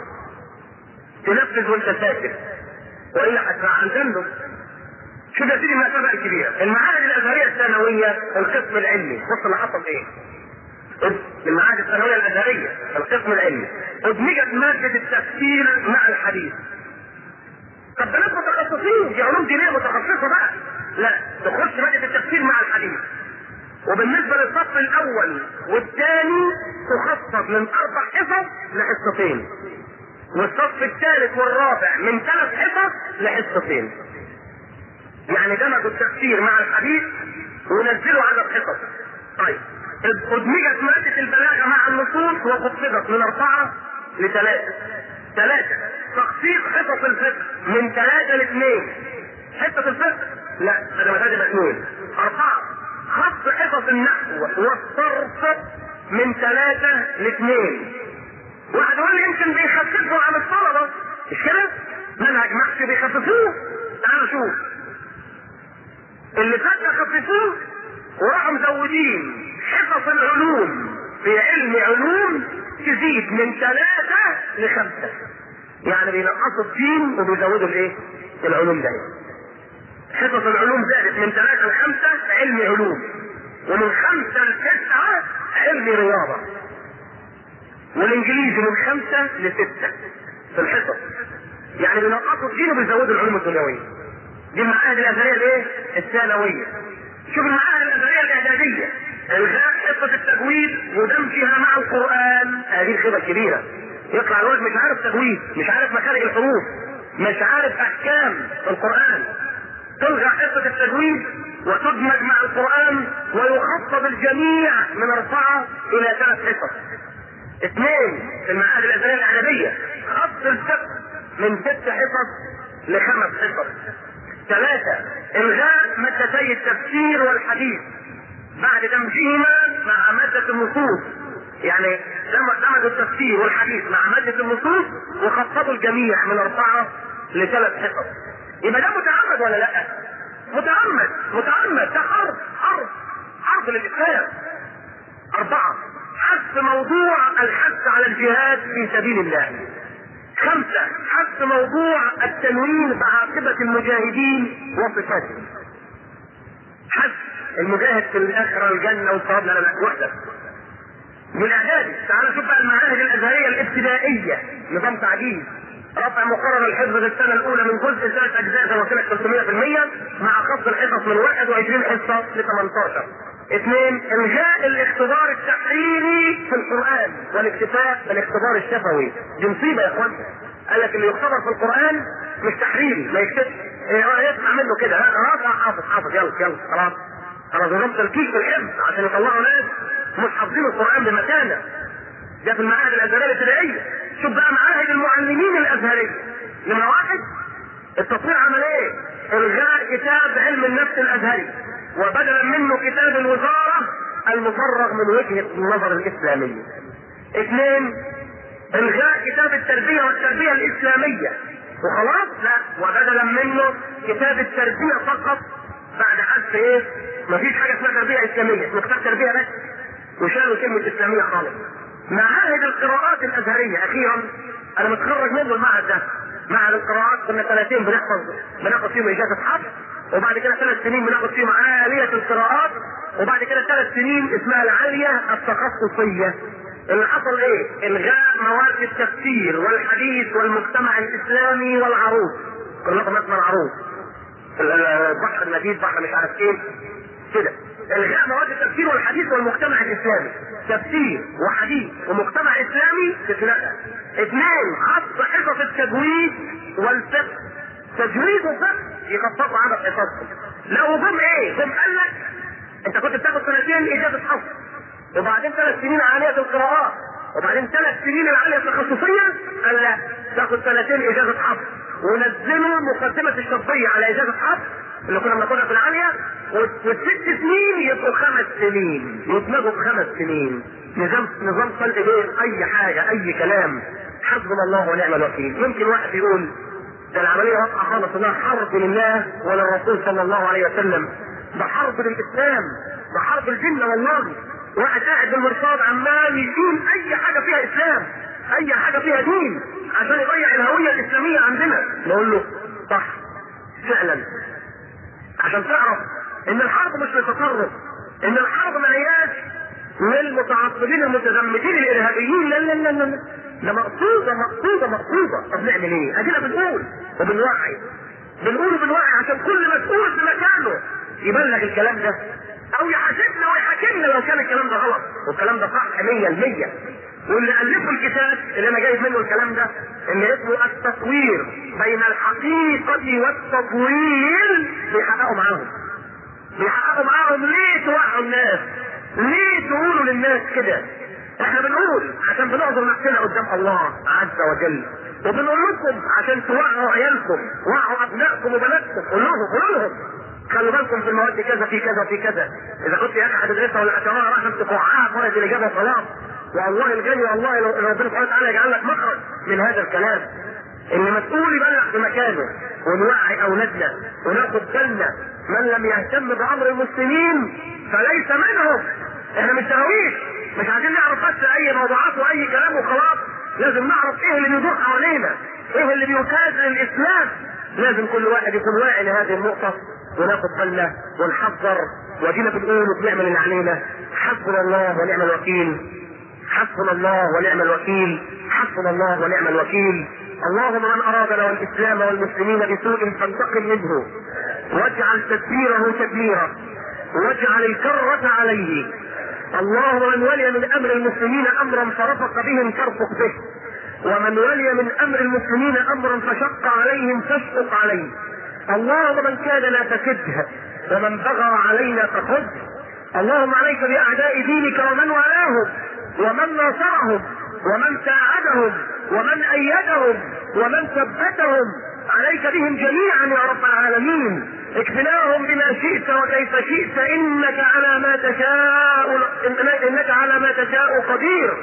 تنفذ وانت ساكت والا هتبقى عن ذنبه شوف يا سيدي المأساة بقى الكبيرة المعاهد الأزهرية الثانوية القسم العلمي بص اللي حصل ايه المعاهد الثانوية الأزهرية القسم العلمي أدمجت مادة التفسير مع الحديث طب ده ناس متخصصين دي علوم دينيه متخصصه بقى لا تخش ماده التفسير مع الحديث وبالنسبه للصف الاول والثاني تخصص من اربع حصص لحصتين والصف الثالث والرابع من ثلاث حصص لحصتين يعني دمجوا التفسير مع الحديث ونزلوا عدد حصص طيب ادمجت ماده البلاغه مع النصوص وخفضت من اربعه لثلاثه ثلاثه تخفيض حصص الفقه من ثلاثة لاثنين حصة الفقه لا هذا ما تبقى اثنين أربعة خفض حصص النحو والصرف من ثلاثة لاثنين واحد يقول لي يمكن بيخففوا عن الطلبة مش كده؟ منهج محشي بيخففوه تعالوا شوف اللي فات خففوه وراحوا مزودين حصص العلوم في علم علوم تزيد من ثلاثة لخمسة يعني بينقصوا الدين وبيزودوا الايه؟ العلوم ده حصص العلوم زادت من ثلاثة لخمسة علم علوم ومن خمسة لتسعة علم رياضة والانجليزي من خمسة لستة في الحصص يعني بينقصوا الدين وبيزودوا العلوم الدنيوية دي المعاهد الازهرية الايه؟ الثانوية شوف المعاهد الازهرية الاعدادية الغاء حصة التجويد ودمجها مع القرآن هذه الخيبة الكبيرة يطلع الولد مش عارف تجويد مش عارف مخارج الحروف مش عارف احكام القران تلغى حصه التجويد وتدمج مع القران ويخفض الجميع من اربعه الى ثلاث حصص اثنين في المعاهد الازهريه الاعلاميه خفض الفقه من ست حصص لخمس حصص ثلاثه الغاء مادتي التفسير والحديث بعد دمجهما مع ماده النصوص يعني دمجوا التفسير والحديث مع مادة النصوص وخفضوا الجميع من أربعة لثلاث حصص. يبقى ده متعمد ولا لا؟ متعمد متعمد ده حرب حرب حرب للإسلام. أربعة حث موضوع الحث على الجهاد في سبيل الله. خمسة حث موضوع التنوين بعاقبة المجاهدين وصفاتهم. حث المجاهد في الآخرة الجنة والصواب لا لا لا وحدة. من اعدادي تعال شوف بقى المعاهد الازهريه الابتدائيه نظام تعجيز رفع مقرر الحفظ في السنه الاولى من جزء ثلاث اجزاء زي ما قلت لك 300% مع خفض الحصص من 21 حصه ل 18 اثنين الغاء الاختبار التحريري في القران والاكتفاء بالاختبار الشفوي دي مصيبه يا اخوان قال لك اللي يختبر في القران مش تحريري ما يكتبش إيه يسمع منه كده ها خلاص حافظ حافظ يلا يلا خلاص خلاص نظام تركيز في الحفظ عشان يطلعوا ناس مش حافظين القران بمكانه ده في المعاهد الازهريه الابتدائيه شوف بقى معاهد المعلمين الازهريه نمره واحد التصوير عمل ايه؟ الغاء كتاب علم النفس الازهري وبدلا منه كتاب الوزاره المفرغ من وجهه النظر الاسلاميه. اثنين الغاء كتاب التربيه والتربيه الاسلاميه وخلاص لا وبدلا منه كتاب التربيه فقط بعد حذف ايه؟ مفيش حاجه اسمها تربيه اسلاميه اسمه كتاب تربيه بس وشالوا كلمه اسلاميه خالص معاهد القراءات الازهريه اخيرا انا متخرج منه المعهد ده معهد القراءات كنا سنتين بنحفظ بناخد فيهم اجازه حفظ وبعد كده ثلاث سنين بناخد فيهم عاليه القراءات وبعد كده ثلاث سنين اسمها العاليه التخصصيه اللي حصل ايه؟ الغاء مواد التفسير والحديث والمجتمع الاسلامي والعروض كلكم اسمها العروض البحر المجيد بحر مش عارف ايه كده الغاء مواد التفسير والحديث والمجتمع الاسلامي تفسير وحديث ومجتمع اسلامي تتلقى اثنين حط حصص التجويد والفقه تجويد وفقه يخفضوا عدد حصصهم لو جم ايه؟ جم قال لك انت كنت بتاخد سنتين اجازه حفظ وبعدين ثلاث سنين عاليه القراءات وبعدين ثلاث سنين العاليه التخصصيه قال لا تاخد سنتين اجازه حفظ ونزلوا مقدمه الشرطيه على اجازه حفظ اللي كنا بناخدها في العاليه والست سنين يبقوا خمس سنين يدمجوا بخمس سنين نظام نظام خلق بين اي حاجه اي كلام حسبنا الله ونعم الوكيل يمكن واحد يقول ده العمليه واضحه خالص انها حرب لله وللرسول صلى الله عليه وسلم ده حرب للاسلام ده حرب الجنه والله واحد قاعد بالمرصاد عمال يشيل اي حاجه فيها اسلام اي حاجه فيها دين عشان يضيع الهويه الاسلاميه عندنا نقول له صح فعلا عشان تعرف ان الحرب مش للتطرف ان الحرب ما هياش للمتعصبين المتزمتين الارهابيين لا لا لا لا ده مقصوده مقصوده مقصوده طب نعمل ايه؟ ادينا بنقول وبنوعي بنقول وبنوعي عشان كل مسؤول في مكانه يبلغ الكلام ده او يحاسبنا ويحاكمنا لو كان الكلام ده غلط والكلام ده صح 100% واللي الفوا الكتاب اللي انا جايب منه الكلام ده اللي اسمه التصوير بين الحقيقه والتطوير بيحققوا معاهم بيحققوا معاهم ليه توعوا الناس ليه تقولوا للناس كده احنا بنقول عشان بنعذر نفسنا قدام الله عز وجل وبنقول لكم عشان توعوا عيالكم وعوا ابنائكم وبناتكم قول لهم قول لهم خلوا بالكم في المواد كذا في كذا في كذا اذا كنت يا اخي هتدرسها ولا هتقراها راح تقعها في ورقه الاجابه وخلاص والله الجاي والله لو ربنا سبحانه وتعالى يجعل لك مخرج من هذا الكلام ان مسؤول يبلغ في مكانه ونوعي اولادنا وناخد بالنا من لم يهتم بامر المسلمين فليس منهم احنا مش تراويح مش عايزين نعرف بس اي موضوعات واي كلام وخلاص لازم نعرف ايه اللي بيدور حوالينا ايه اللي بيكاد للاسلام لازم كل واحد يكون واعي لهذه النقطه وناخد بالنا ونحذر ودينا بنقول وبنعمل اللي علينا حسبنا الله ونعم الوكيل حسبنا الله ونعم الوكيل حسبنا الله ونعم الوكيل اللهم من ارادنا والاسلام والمسلمين بسوء فانتقم منه واجعل تدبيره تدميرا واجعل الكرة عليه اللهم من ولي من امر المسلمين امرا فرفق بهم فارفق به ومن ولي من امر المسلمين امرا فشق عليهم فاشقق عليه اللهم من كادنا فكده ومن بغى علينا فخذ اللهم عليك باعداء دينك ومن والاهم ومن ناصرهم ومن ساعدهم ومن ايدهم ومن ثبتهم عليك بهم جميعا يا رب العالمين اكفناهم بما شئت وكيف شئت انك على ما تشاء انك على ما تشاء قدير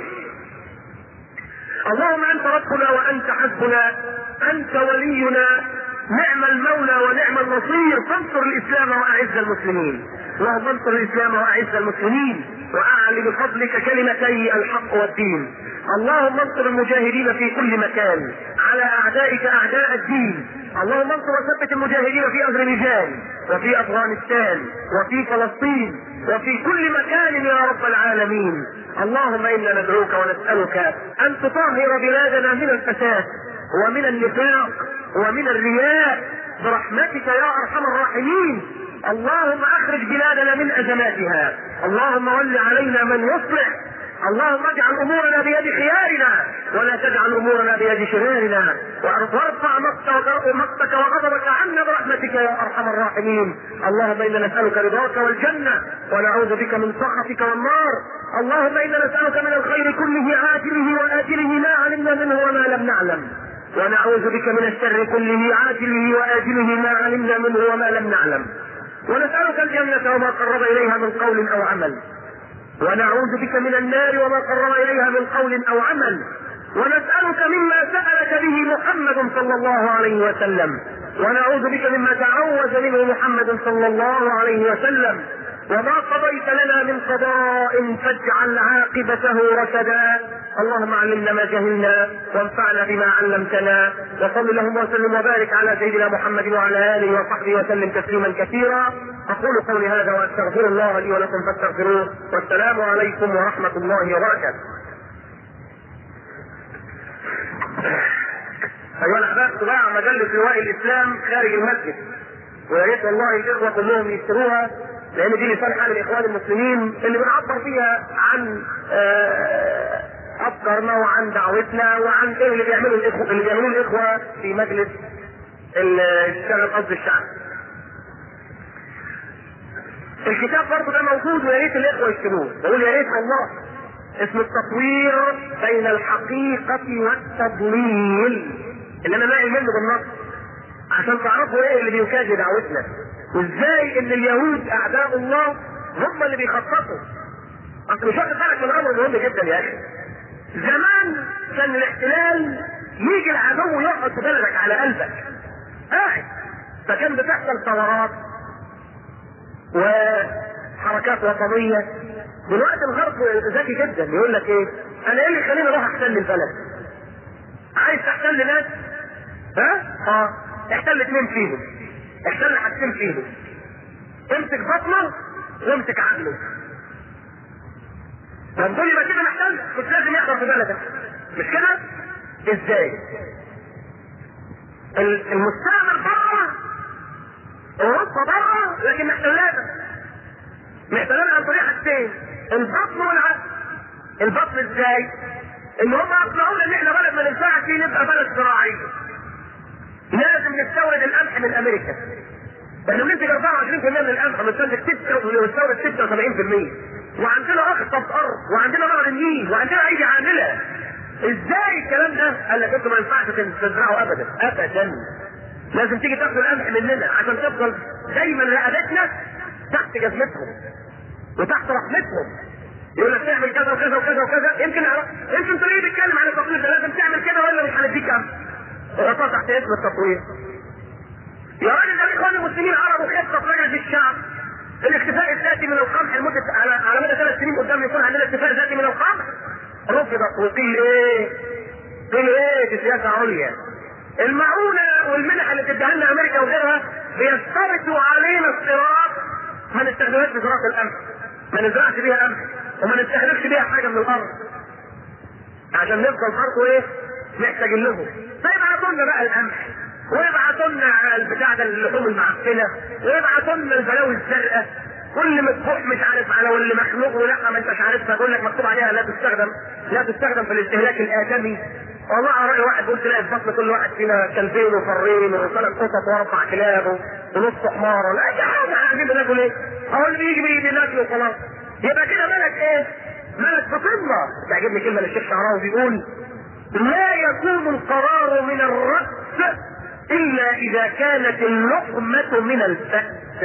اللهم انت ربنا وانت حسبنا انت ولينا نعم المولى ونعم النصير فانصر الاسلام واعز المسلمين اللهم انصر الاسلام واعز المسلمين واعل بفضلك كلمتي الحق والدين اللهم انصر المجاهدين في كل مكان على اعدائك اعداء الدين اللهم انصر وثبت المجاهدين في اذربيجان وفي افغانستان وفي فلسطين وفي كل مكان يا رب العالمين اللهم انا ندعوك ونسالك ان تطهر بلادنا من الفساد ومن النفاق ومن الرياء برحمتك يا ارحم الراحمين اللهم اخرج بلادنا من ازماتها اللهم ول علينا من يصلح اللهم اجعل امورنا بيد خيارنا ولا تجعل امورنا بيد شرارنا وارفع مقتك وغضبك عنا برحمتك يا ارحم الراحمين اللهم انا نسالك رضاك والجنه ونعوذ بك من سخطك والنار اللهم انا نسالك من الخير كله عاجله واجله ما علمنا منه وما لم نعلم ونعوذ بك من الشر كله عاجله واجله ما علمنا منه وما لم نعلم ونسالك الجنه وما قرب اليها من قول او عمل ونعوذ بك من النار وما قرب اليها من قول او عمل ونسألك مما سألك به محمد صلى الله عليه وسلم ونعوذ بك مما تعوذ منه محمد صلى الله عليه وسلم وما قضيت لنا من قضاء فاجعل عاقبته رشدا اللهم علمنا ما جهلنا وانفعنا بما علمتنا وصل اللهم وسلم وبارك على سيدنا محمد وعلى اله وصحبه وسلم تسليما كثيرا اقول قولي هذا واستغفر الله لي ولكم فاستغفروه والسلام عليكم ورحمه الله وبركاته ايها الاحباب طباعه مجله لواء الاسلام خارج المسجد ويا ريت والله الاخوه كلهم يشتروها لان دي لسان حال الاخوان المسلمين اللي بنعبر فيها عن آه، افكارنا وعن دعوتنا وعن ايه اللي بيعمله الاخوه اللي بيعملوه الاخوه في مجلس الشغل قصد الشعب. الكتاب برضه ده موجود ويا ريت الاخوه يشتروه، بقول يا ريت والله اسمه التصوير بين الحقيقة والتضليل اللي انا ناقل منه بالنص عشان تعرفوا ايه اللي بيكاد دعوتنا وازاي ان اليهود اعداء الله هم اللي بيخططوا اصل مش واخد بالك من امر مهم جدا يا اخي زمان كان الاحتلال يجي العدو يقعد في بلدك على قلبك قاعد فكان بتحصل ثورات وحركات وطنيه دلوقتي الغرب ذكي جدا يقول لك ايه انا ايه اللي يخليني اروح احتل البلد عايز تحتل ناس ها اه احتل اثنين فيهم احتل حاجتين فيهم امسك بطنه وامسك عقله طب دول يبقى كده محتل مش لازم يحضر في بلدك مش كده ازاي المستعمر بره اوروبا بره لكن محتلانا محتلانا عن طريق حاجتين البطن والعقل البطن ازاي ان هم اقنعونا ان احنا بلد ما ينفعش فيه نبقى بلد زراعي لازم نستورد القمح من امريكا احنا بننتج 24% من القمح بنستورد 76% وعندنا اخطب ارض وعندنا نهر النيل وعندنا ايدي عامله ازاي الكلام ده؟ قال لك انتوا ما ينفعش تزرعوا ابدا ابدا لازم تيجي تاخدوا القمح مننا عشان تفضل دايما رقبتنا تحت جزمتهم وتحت رحمتهم يقول لك تعمل كذا وكذا وكذا وكذا يمكن نعرف يمكن تلاقيه بيتكلم عن التطوير ده لازم تعمل كده ولا مش هنديك قمح غطاء تحت اسم التطوير يا راجل ده الاخوان المسلمين عرضوا خطه مجلس الشعب الاكتفاء الذاتي من القمح لمده على على مدى ثلاث سنين قدام يكون عندنا اكتفاء ذاتي من القمح رفضت وقيل ايه؟ قيل ايه في سياسه عليا المعونه والمنح اللي بتديها لنا امريكا وغيرها بيشترطوا علينا اشتراط ما نستخدمهاش في زراعه القمح ما نزرعش بيها قمح وما نستهلكش بيها حاجه من الارض عشان نفضل برضه ايه؟ محتاجين لهم فيبعتوا لنا بقى القمح ويبعتوا لنا البتاع ده اللحوم المعفنه ويبعتوا لنا البلاوي الزرقاء كل مذبوح مش عارف على واللي مخلوق ولحمه ما انتش عارفها يقول لك مكتوب عليها لا تستخدم لا تستخدم في الاستهلاك الادمي والله على راي واحد قلت تلاقي في بطن كل واحد فينا كلبين وفرين وثلاث قطط واربع كلاب ونص حمار ولا اي حاجه عايزين ناكل ايه؟ هو اللي بيجي بيجي ناكل وخلاص يبقى كده ملك ايه؟ ملك فطنه تعجبني كلمه للشيخ شعراوي بيقول لا يكون القرار من الرأس إلا إذا كانت اللقمة من الفأس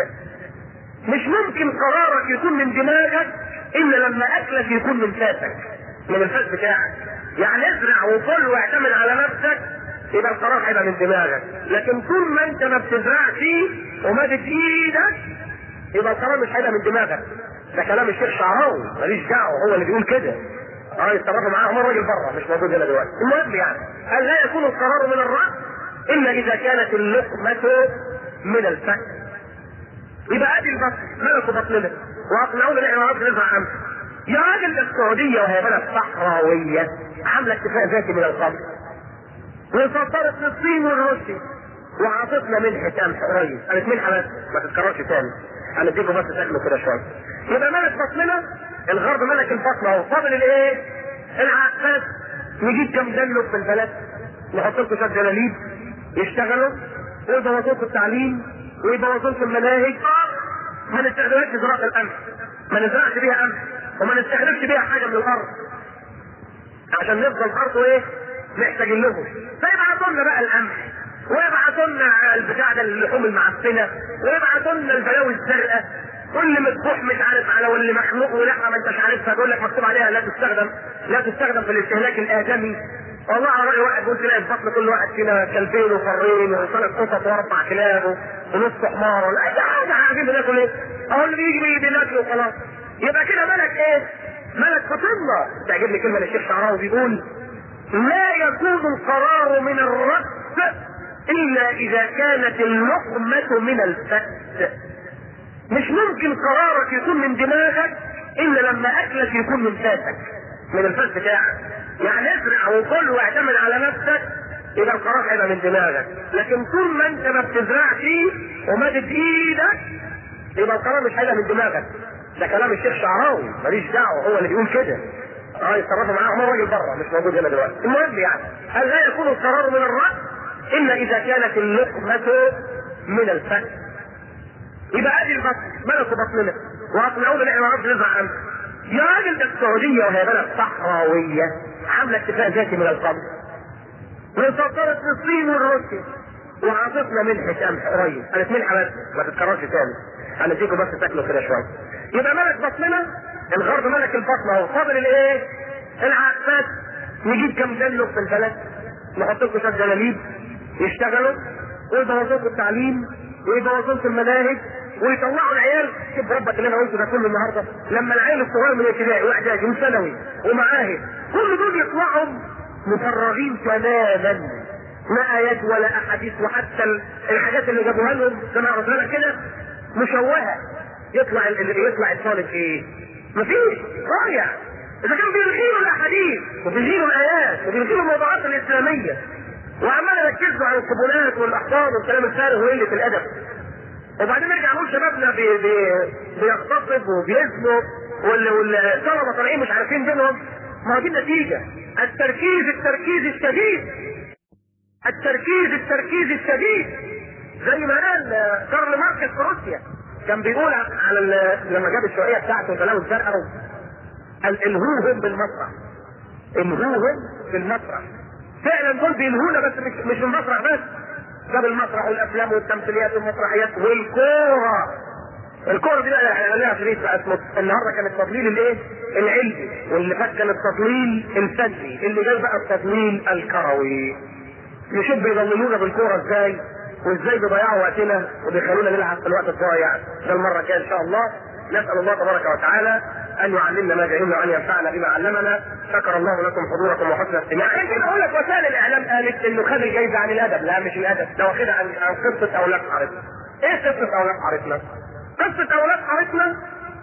مش ممكن قرارك يكون من دماغك إلا لما أكلك يكون من فاتك من الفأس بتاعك يعني ازرع وكل واعتمد على نفسك يبقى القرار هيبقى من دماغك لكن طول ما انت ما بتزرعش ومادت ايدك يبقى القرار مش هيبقى من دماغك ده كلام الشيخ شعراوي ماليش دعوه هو اللي بيقول كده اه يتصرفوا معاه هم الراجل بره مش موجود هنا دلوقتي المهم يعني قال لا يكون القرار من الراس الا اذا كانت اللقمه من الفك يبقى ادي البطن ملكوا بطننا واقنعونا ان احنا ما نعرفش نزرع قمح يا راجل ده السعوديه وهي بلد صحراويه عامله اكتفاء ذاتي من القمح وسطرت للصين والروسيا وعاطتنا منحة قمح قريب قالت منحة بس ما تتكررش تاني هنديكم بس تاكلوا كده شويه يبقى ملك بطننا الغرب ملك البطن اهو فاضل الايه؟ العقاد نجيب كم دلو في البلد نحط لكم شويه جلاليب يشتغلوا ويبوظوا لكم التعليم ويبوظوا لكم المناهج ما نستخدمهاش في زراعه القمح ما نزرعش بيها قمح وما نستخدمش بيها حاجه من الارض عشان نفضل برضه ايه؟ محتاجين لهم فيبعتوا لنا بقى القمح ويبعتوا لنا البتاع ده اللحوم المعفنه ويبعتوا لنا البلاوي الزرقاء كل مذبوح مش عارف على واللي مخلوق ولحمه ما انتش عارفها بيقول لك مكتوب عليها لا تستخدم لا تستخدم في الاستهلاك الادمي والله على راي واحد قلت تلاقي في بطن كل واحد فينا كلبين وفرين وثلاث قطط واربع كلاب ونص حمار ولا اي حاجه عارفين بناكل ايه؟ اهو اللي بيجي بيجي بناكله وخلاص يبقى كده ملك ايه؟ ملك فطنة تعجبني كلمه للشيخ شعراوي بيقول لا يكون القرار من الرأس إلا إذا كانت اللقمة من الفأس مش ممكن قرارك يكون من دماغك إلا لما أكلك يكون من فاتك من الفأس بتاعك يعني اسرع وكل واعتمد على نفسك يبقى القرار هيبقى من دماغك لكن طول ما انت ما بتزرعش ومادد ايدك يبقى القرار مش هيبقى من دماغك ده كلام الشيخ شعراوي ماليش دعوه هو اللي بيقول كده اه يتصرفوا معاه عمر راجل بره مش موجود هنا دلوقتي المهم يعني هل لا يكون القرار من الراس الا اذا كانت اللقمه من الفم يبقى ادي البطن ملك بطننا واقنعونا ان احنا ما نعرفش نزرع عنه يا راجل ده السعوديه وهي بلد صحراويه عامله اكتفاء ذاتي من القمح من سلطنه الصين وروسيا وعاطفنا ملحة قمح قريب قالت ملحة بس ما تتكررش تاني هنديكم بس تاكلوا كده شويه يبقى ملك بطننا الغرب ملك البطن اهو فاضل الايه؟ العقبات نجيب كم دلو في البلد نحط لكم شويه جلاليب يشتغلوا ويبوظوا لكم التعليم ويبوظوا لكم المناهج ويطلعوا العيال شوف ربك اللي انا قلته ده كله النهارده لما العيال الصغير من ابتدائي واعدادي وثانوي ومعاهد كل دول يطلعوا مفرغين تماما لا ايات ولا احاديث وحتى الحاجات اللي جابوها لهم كما عرفنا كده مشوهه يطلع يطلع الطالب ايه؟ مفيش ضايع اذا كان بيلغيوا الاحاديث وبيلغيوا الايات وبيلغيوا الموضوعات الاسلاميه وعمال يركزوا على القبولات والاحكام والكلام الفارغ وقله الادب وبعدين نرجع نقول شبابنا بي بي بيغتصب وبيزنوا واللي والطلبه طالعين مش عارفين دينهم ما هو دي النتيجه التركيز التركيز الشديد التركيز التركيز الشديد زي ما قال كارل ماركس في روسيا كان بيقول على لما جاب الشويه بتاعته وبلاوي الزرقاء قال الهوهم بالمسرح الهوهم بالمسرح فعلا دول بيلهونا بس مش مش المسرح بس جاب المسرح والافلام والتمثيليات والمسرحيات والكوره الكوره دي بقى احنا لها شريط بقى اسمه النهارده كان التضليل الايه؟ العلمي واللي فات كان التضليل الفني اللي جاي بقى التضليل الكروي نشوف بيضللونا بالكوره ازاي وازاي بيضيعوا وقتنا وبيخلونا نلعب في الوقت الضايع ده المره الجايه ان شاء الله نسال الله تبارك وتعالى ان يعلمنا ما جهلنا وان ينفعنا بما علمنا شكر الله لكم حضوركم وحسن استماعكم عشان كده اقول لك وسائل الاعلام قالت انه خد الجايزه عن الادب لا مش الادب ده واخدها عن عن قصه اولاد حارتنا ايه قصه اولاد حارتنا؟ قصه اولاد حارتنا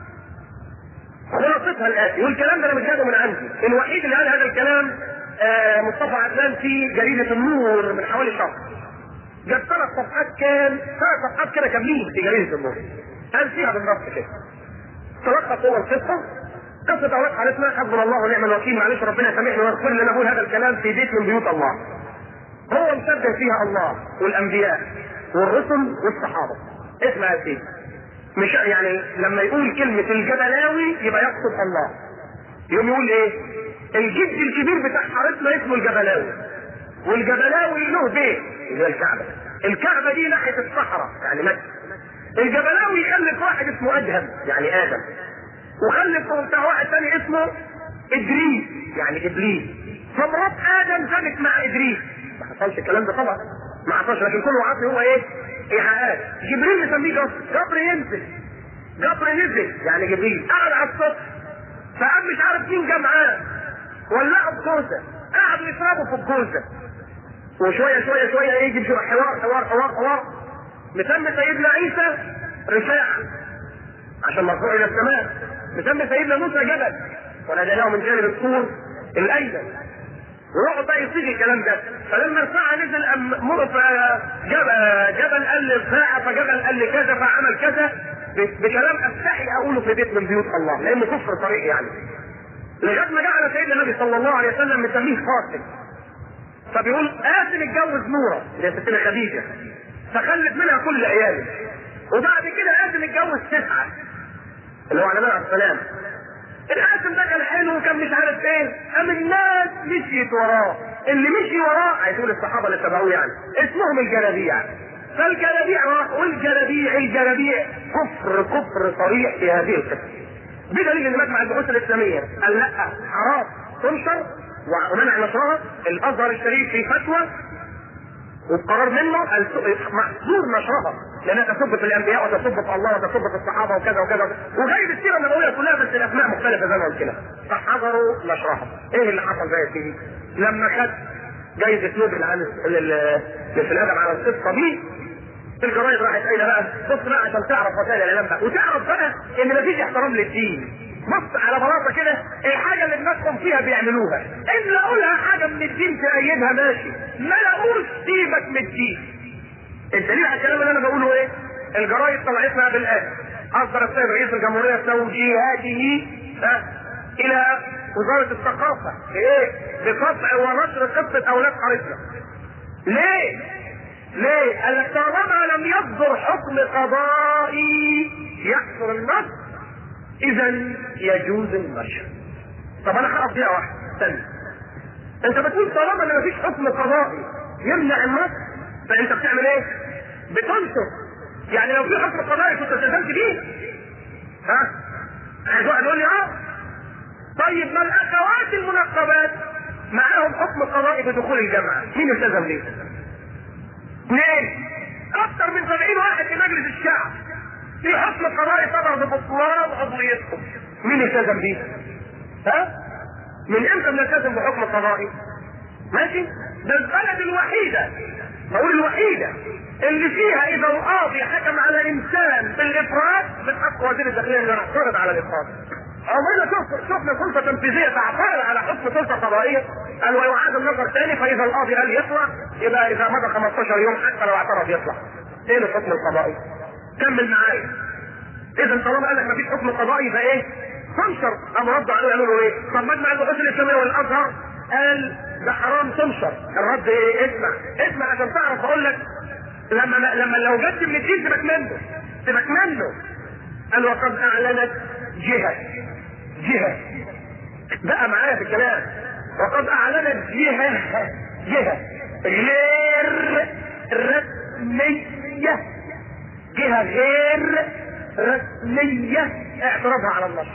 خلاصتها الاتي والكلام ده انا مش جايبه من عندي الوحيد اللي قال هذا الكلام آه مصطفى عدنان في جريده النور من حوالي شهر جاب ثلاث صفحات كام ثلاث صفحات كده كاملين في جريده النور قال فيها بالنص كده تلخص هو القصه قصه اولاد حالتنا حسبنا الله ونعم الوكيل معلش ربنا يسامحني ويغفر لي انا اقول هذا الكلام في بيت من بيوت الله هو مسبح فيها الله والانبياء والرسل والصحابه اسمع يا سيدي مش يعني لما يقول كلمه الجبلاوي يبقى يقصد الله يقوم يقول ايه الجد الكبير بتاع حارتنا اسمه الجبلاوي والجبلاوي له بيت اللي هي الكعبه الكعبه دي ناحيه الصحراء يعني مكه الجبلاوي يخلف واحد اسمه ادهم يعني ادم وخلف بتاع واحد ثاني اسمه ادريس يعني ابليس فمرات ادم ثابت مع ادريس ما حصلش الكلام ده طبعا ما حصلش لكن كل عاطي هو ايه؟ ايحاءات جبريل نسميه جبر جبر ينزل جبر نزل يعني جبريل قعد على السطح فقام مش عارف مين جه معاه ولعوا بكوسه قعدوا يشربوا في الكوسه وشويه شويه شويه يجي شويه حوار حوار حوار حوار مسمى سيدنا عيسى رفاعة عشان مرفوع الى السماء مسمى سيدنا موسى جبل وناديناه من جانب الطور الايمن ويقعد بقى يصيغ الكلام ده فلما رفاعة نزل أم جبل جبل قال لرفاعة فجبل قال لي كذا فعمل كذا بكلام استحي اقوله في بيت من بيوت الله لانه كفر طريق يعني لغايه ما جعل سيدنا النبي صلى الله عليه وسلم مسميه قاسم فبيقول قاسم اتجوز نوره اللي هي ستنا خديجه فخلف منها كل عياله وبعد كده قاسم اتجوز تسعه اللي هو على عليه السلام القاسم ده كان حلو وكان مش عارف ايه قام الناس مشيت وراه اللي مشي وراه هيقول الصحابه اللي تبعوه يعني اسمهم الجلابيع فالجلابيع راح والجلابيع الجلابيع كفر كفر صريح في هذه القصه بدليل ان مجمع البحوث الاسلاميه قال لا حرام تنشر ومنع نشرها الازهر الشريف في فتوى والقرار منه محظور نشرها لانها تسب في الانبياء وتسب في الله وتسب في الصحابه وكذا وكذا وجايب السيره النبويه كلها بس الاسماء مختلفه زي ما قلت لك فحظروا نشرها ايه اللي حصل بقى يا سيدي؟ لما خد جايزه نوبل عن ال- ال- في الادب على القصه دي الجرايد راحت قايله بقى بص بقى عشان تعرف وسائل الاعلام بقى وتعرف بقى ان مفيش احترام للدين بص على بلاطه كده الحاجه اللي دماغهم فيها بيعملوها ان لقوا لها حاجه من الدين تأيدها ماشي ما لقوش سيبك من الدين الدليل على الكلام اللي انا بقوله ايه؟ الجرايد طلعتنا بالآن اصدر السيد رئيس الجمهوريه توجيهاته ها الى وزاره الثقافه بايه؟ بقطع ونشر قصه اولاد قريتنا. ليه؟ ليه؟ قال لك طالما لم يصدر حكم قضائي يحصر النص اذا يجوز النشر. طب انا هقف دقيقه واحده استنى. انت بتقول طالما ان مفيش حكم قضائي يمنع النص فانت بتعمل ايه؟ بتنشر. يعني لو في حكم قضائي كنت التزمت بيه. ها؟ عايز واحد يقول لي اه طيب ما الاخوات المنقبات معاهم حكم قضائي بدخول الجامعه، مين التزم ليه؟ اثنين اكثر من 70 واحد في مجلس الشعب في حكم قضائي صدر ببطلان عضويتهم مين التزم بيه؟ ها؟ من امتى بنلتزم بحكم قضائي؟ ماشي؟ ده البلد الوحيده بقول الوحيده اللي فيها اذا القاضي حكم على انسان بالافراد من حق وزير الداخليه انه يعترض على الافراد. عمرنا شفنا شفنا سلطه تنفيذيه تعترض على حكم سلطه قضائيه قال ويعاد النظر ثاني فاذا القاضي قال يطلع يبقى اذا مضى 15 يوم حتى لو اعترض يطلع. ايه الحكم القضائي؟ كمل معايا. اذا طالما قال لك مفيش حكم قضائي يبقى ايه؟ تنشر قاموا ردوا عليه يعملوا ايه؟ طب مجمع البحوث الاسلاميه والازهر قال ده حرام تنشر الرد ايه؟ اسمع اسمع عشان تعرف اقول لك لما لما لو جت من الدين سيبك منه سيبك منه قال وقد اعلنت جهه جهه بقى معايا في الكلام وقد اعلنت جهه جهه غير رسميه جهه غير رسميه اعتراضها على النشر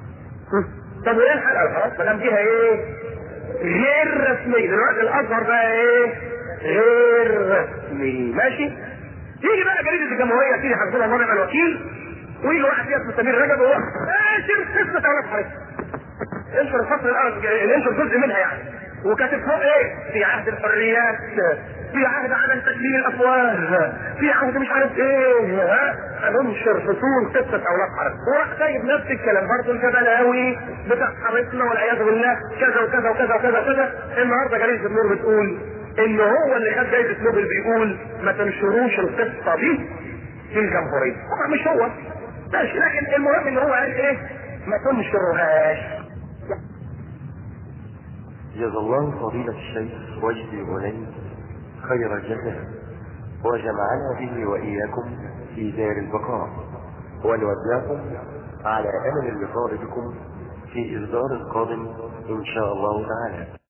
طب وايه الحل؟ قال خلاص ما دام جهه ايه؟ غير رسميه دلوقتي الازهر بقى ايه؟ غير رسمي ماشي؟ يجي بقى جريده الجمهوريه تيجي حسبنا الله ونعم الوكيل ويجي واحد فيها اسمه سمير رجب وهو ناشر قصه اولاد حضرتك انشر الفصل الاول انشر جزء منها يعني وكاتب فوق ايه؟ في عهد الحريات في عهد عدم تكليل الافواه في عهد مش عارف ايه ها انشر فصول قصه اولاد حضرتك وراح سايب نفس الكلام برضه الجبلاوي بتاع حضرتنا والعياذ بالله كذا وكذا وكذا وكذا وكذا النهارده جريده النور بتقول ان هو اللي خد جايزه نوبل بيقول ما تنشروش القصه دي في الجمهوريه طبعا مش هو ماشي لكن المهم ان هو قال ايه ما تنشروهاش جزا الله فضيلة الشيخ وجدي غني خير الجزاء وجمعنا به وإياكم في دار البقاء ونودعكم على أمل اللقاء بكم في إصدار قادم إن شاء الله تعالى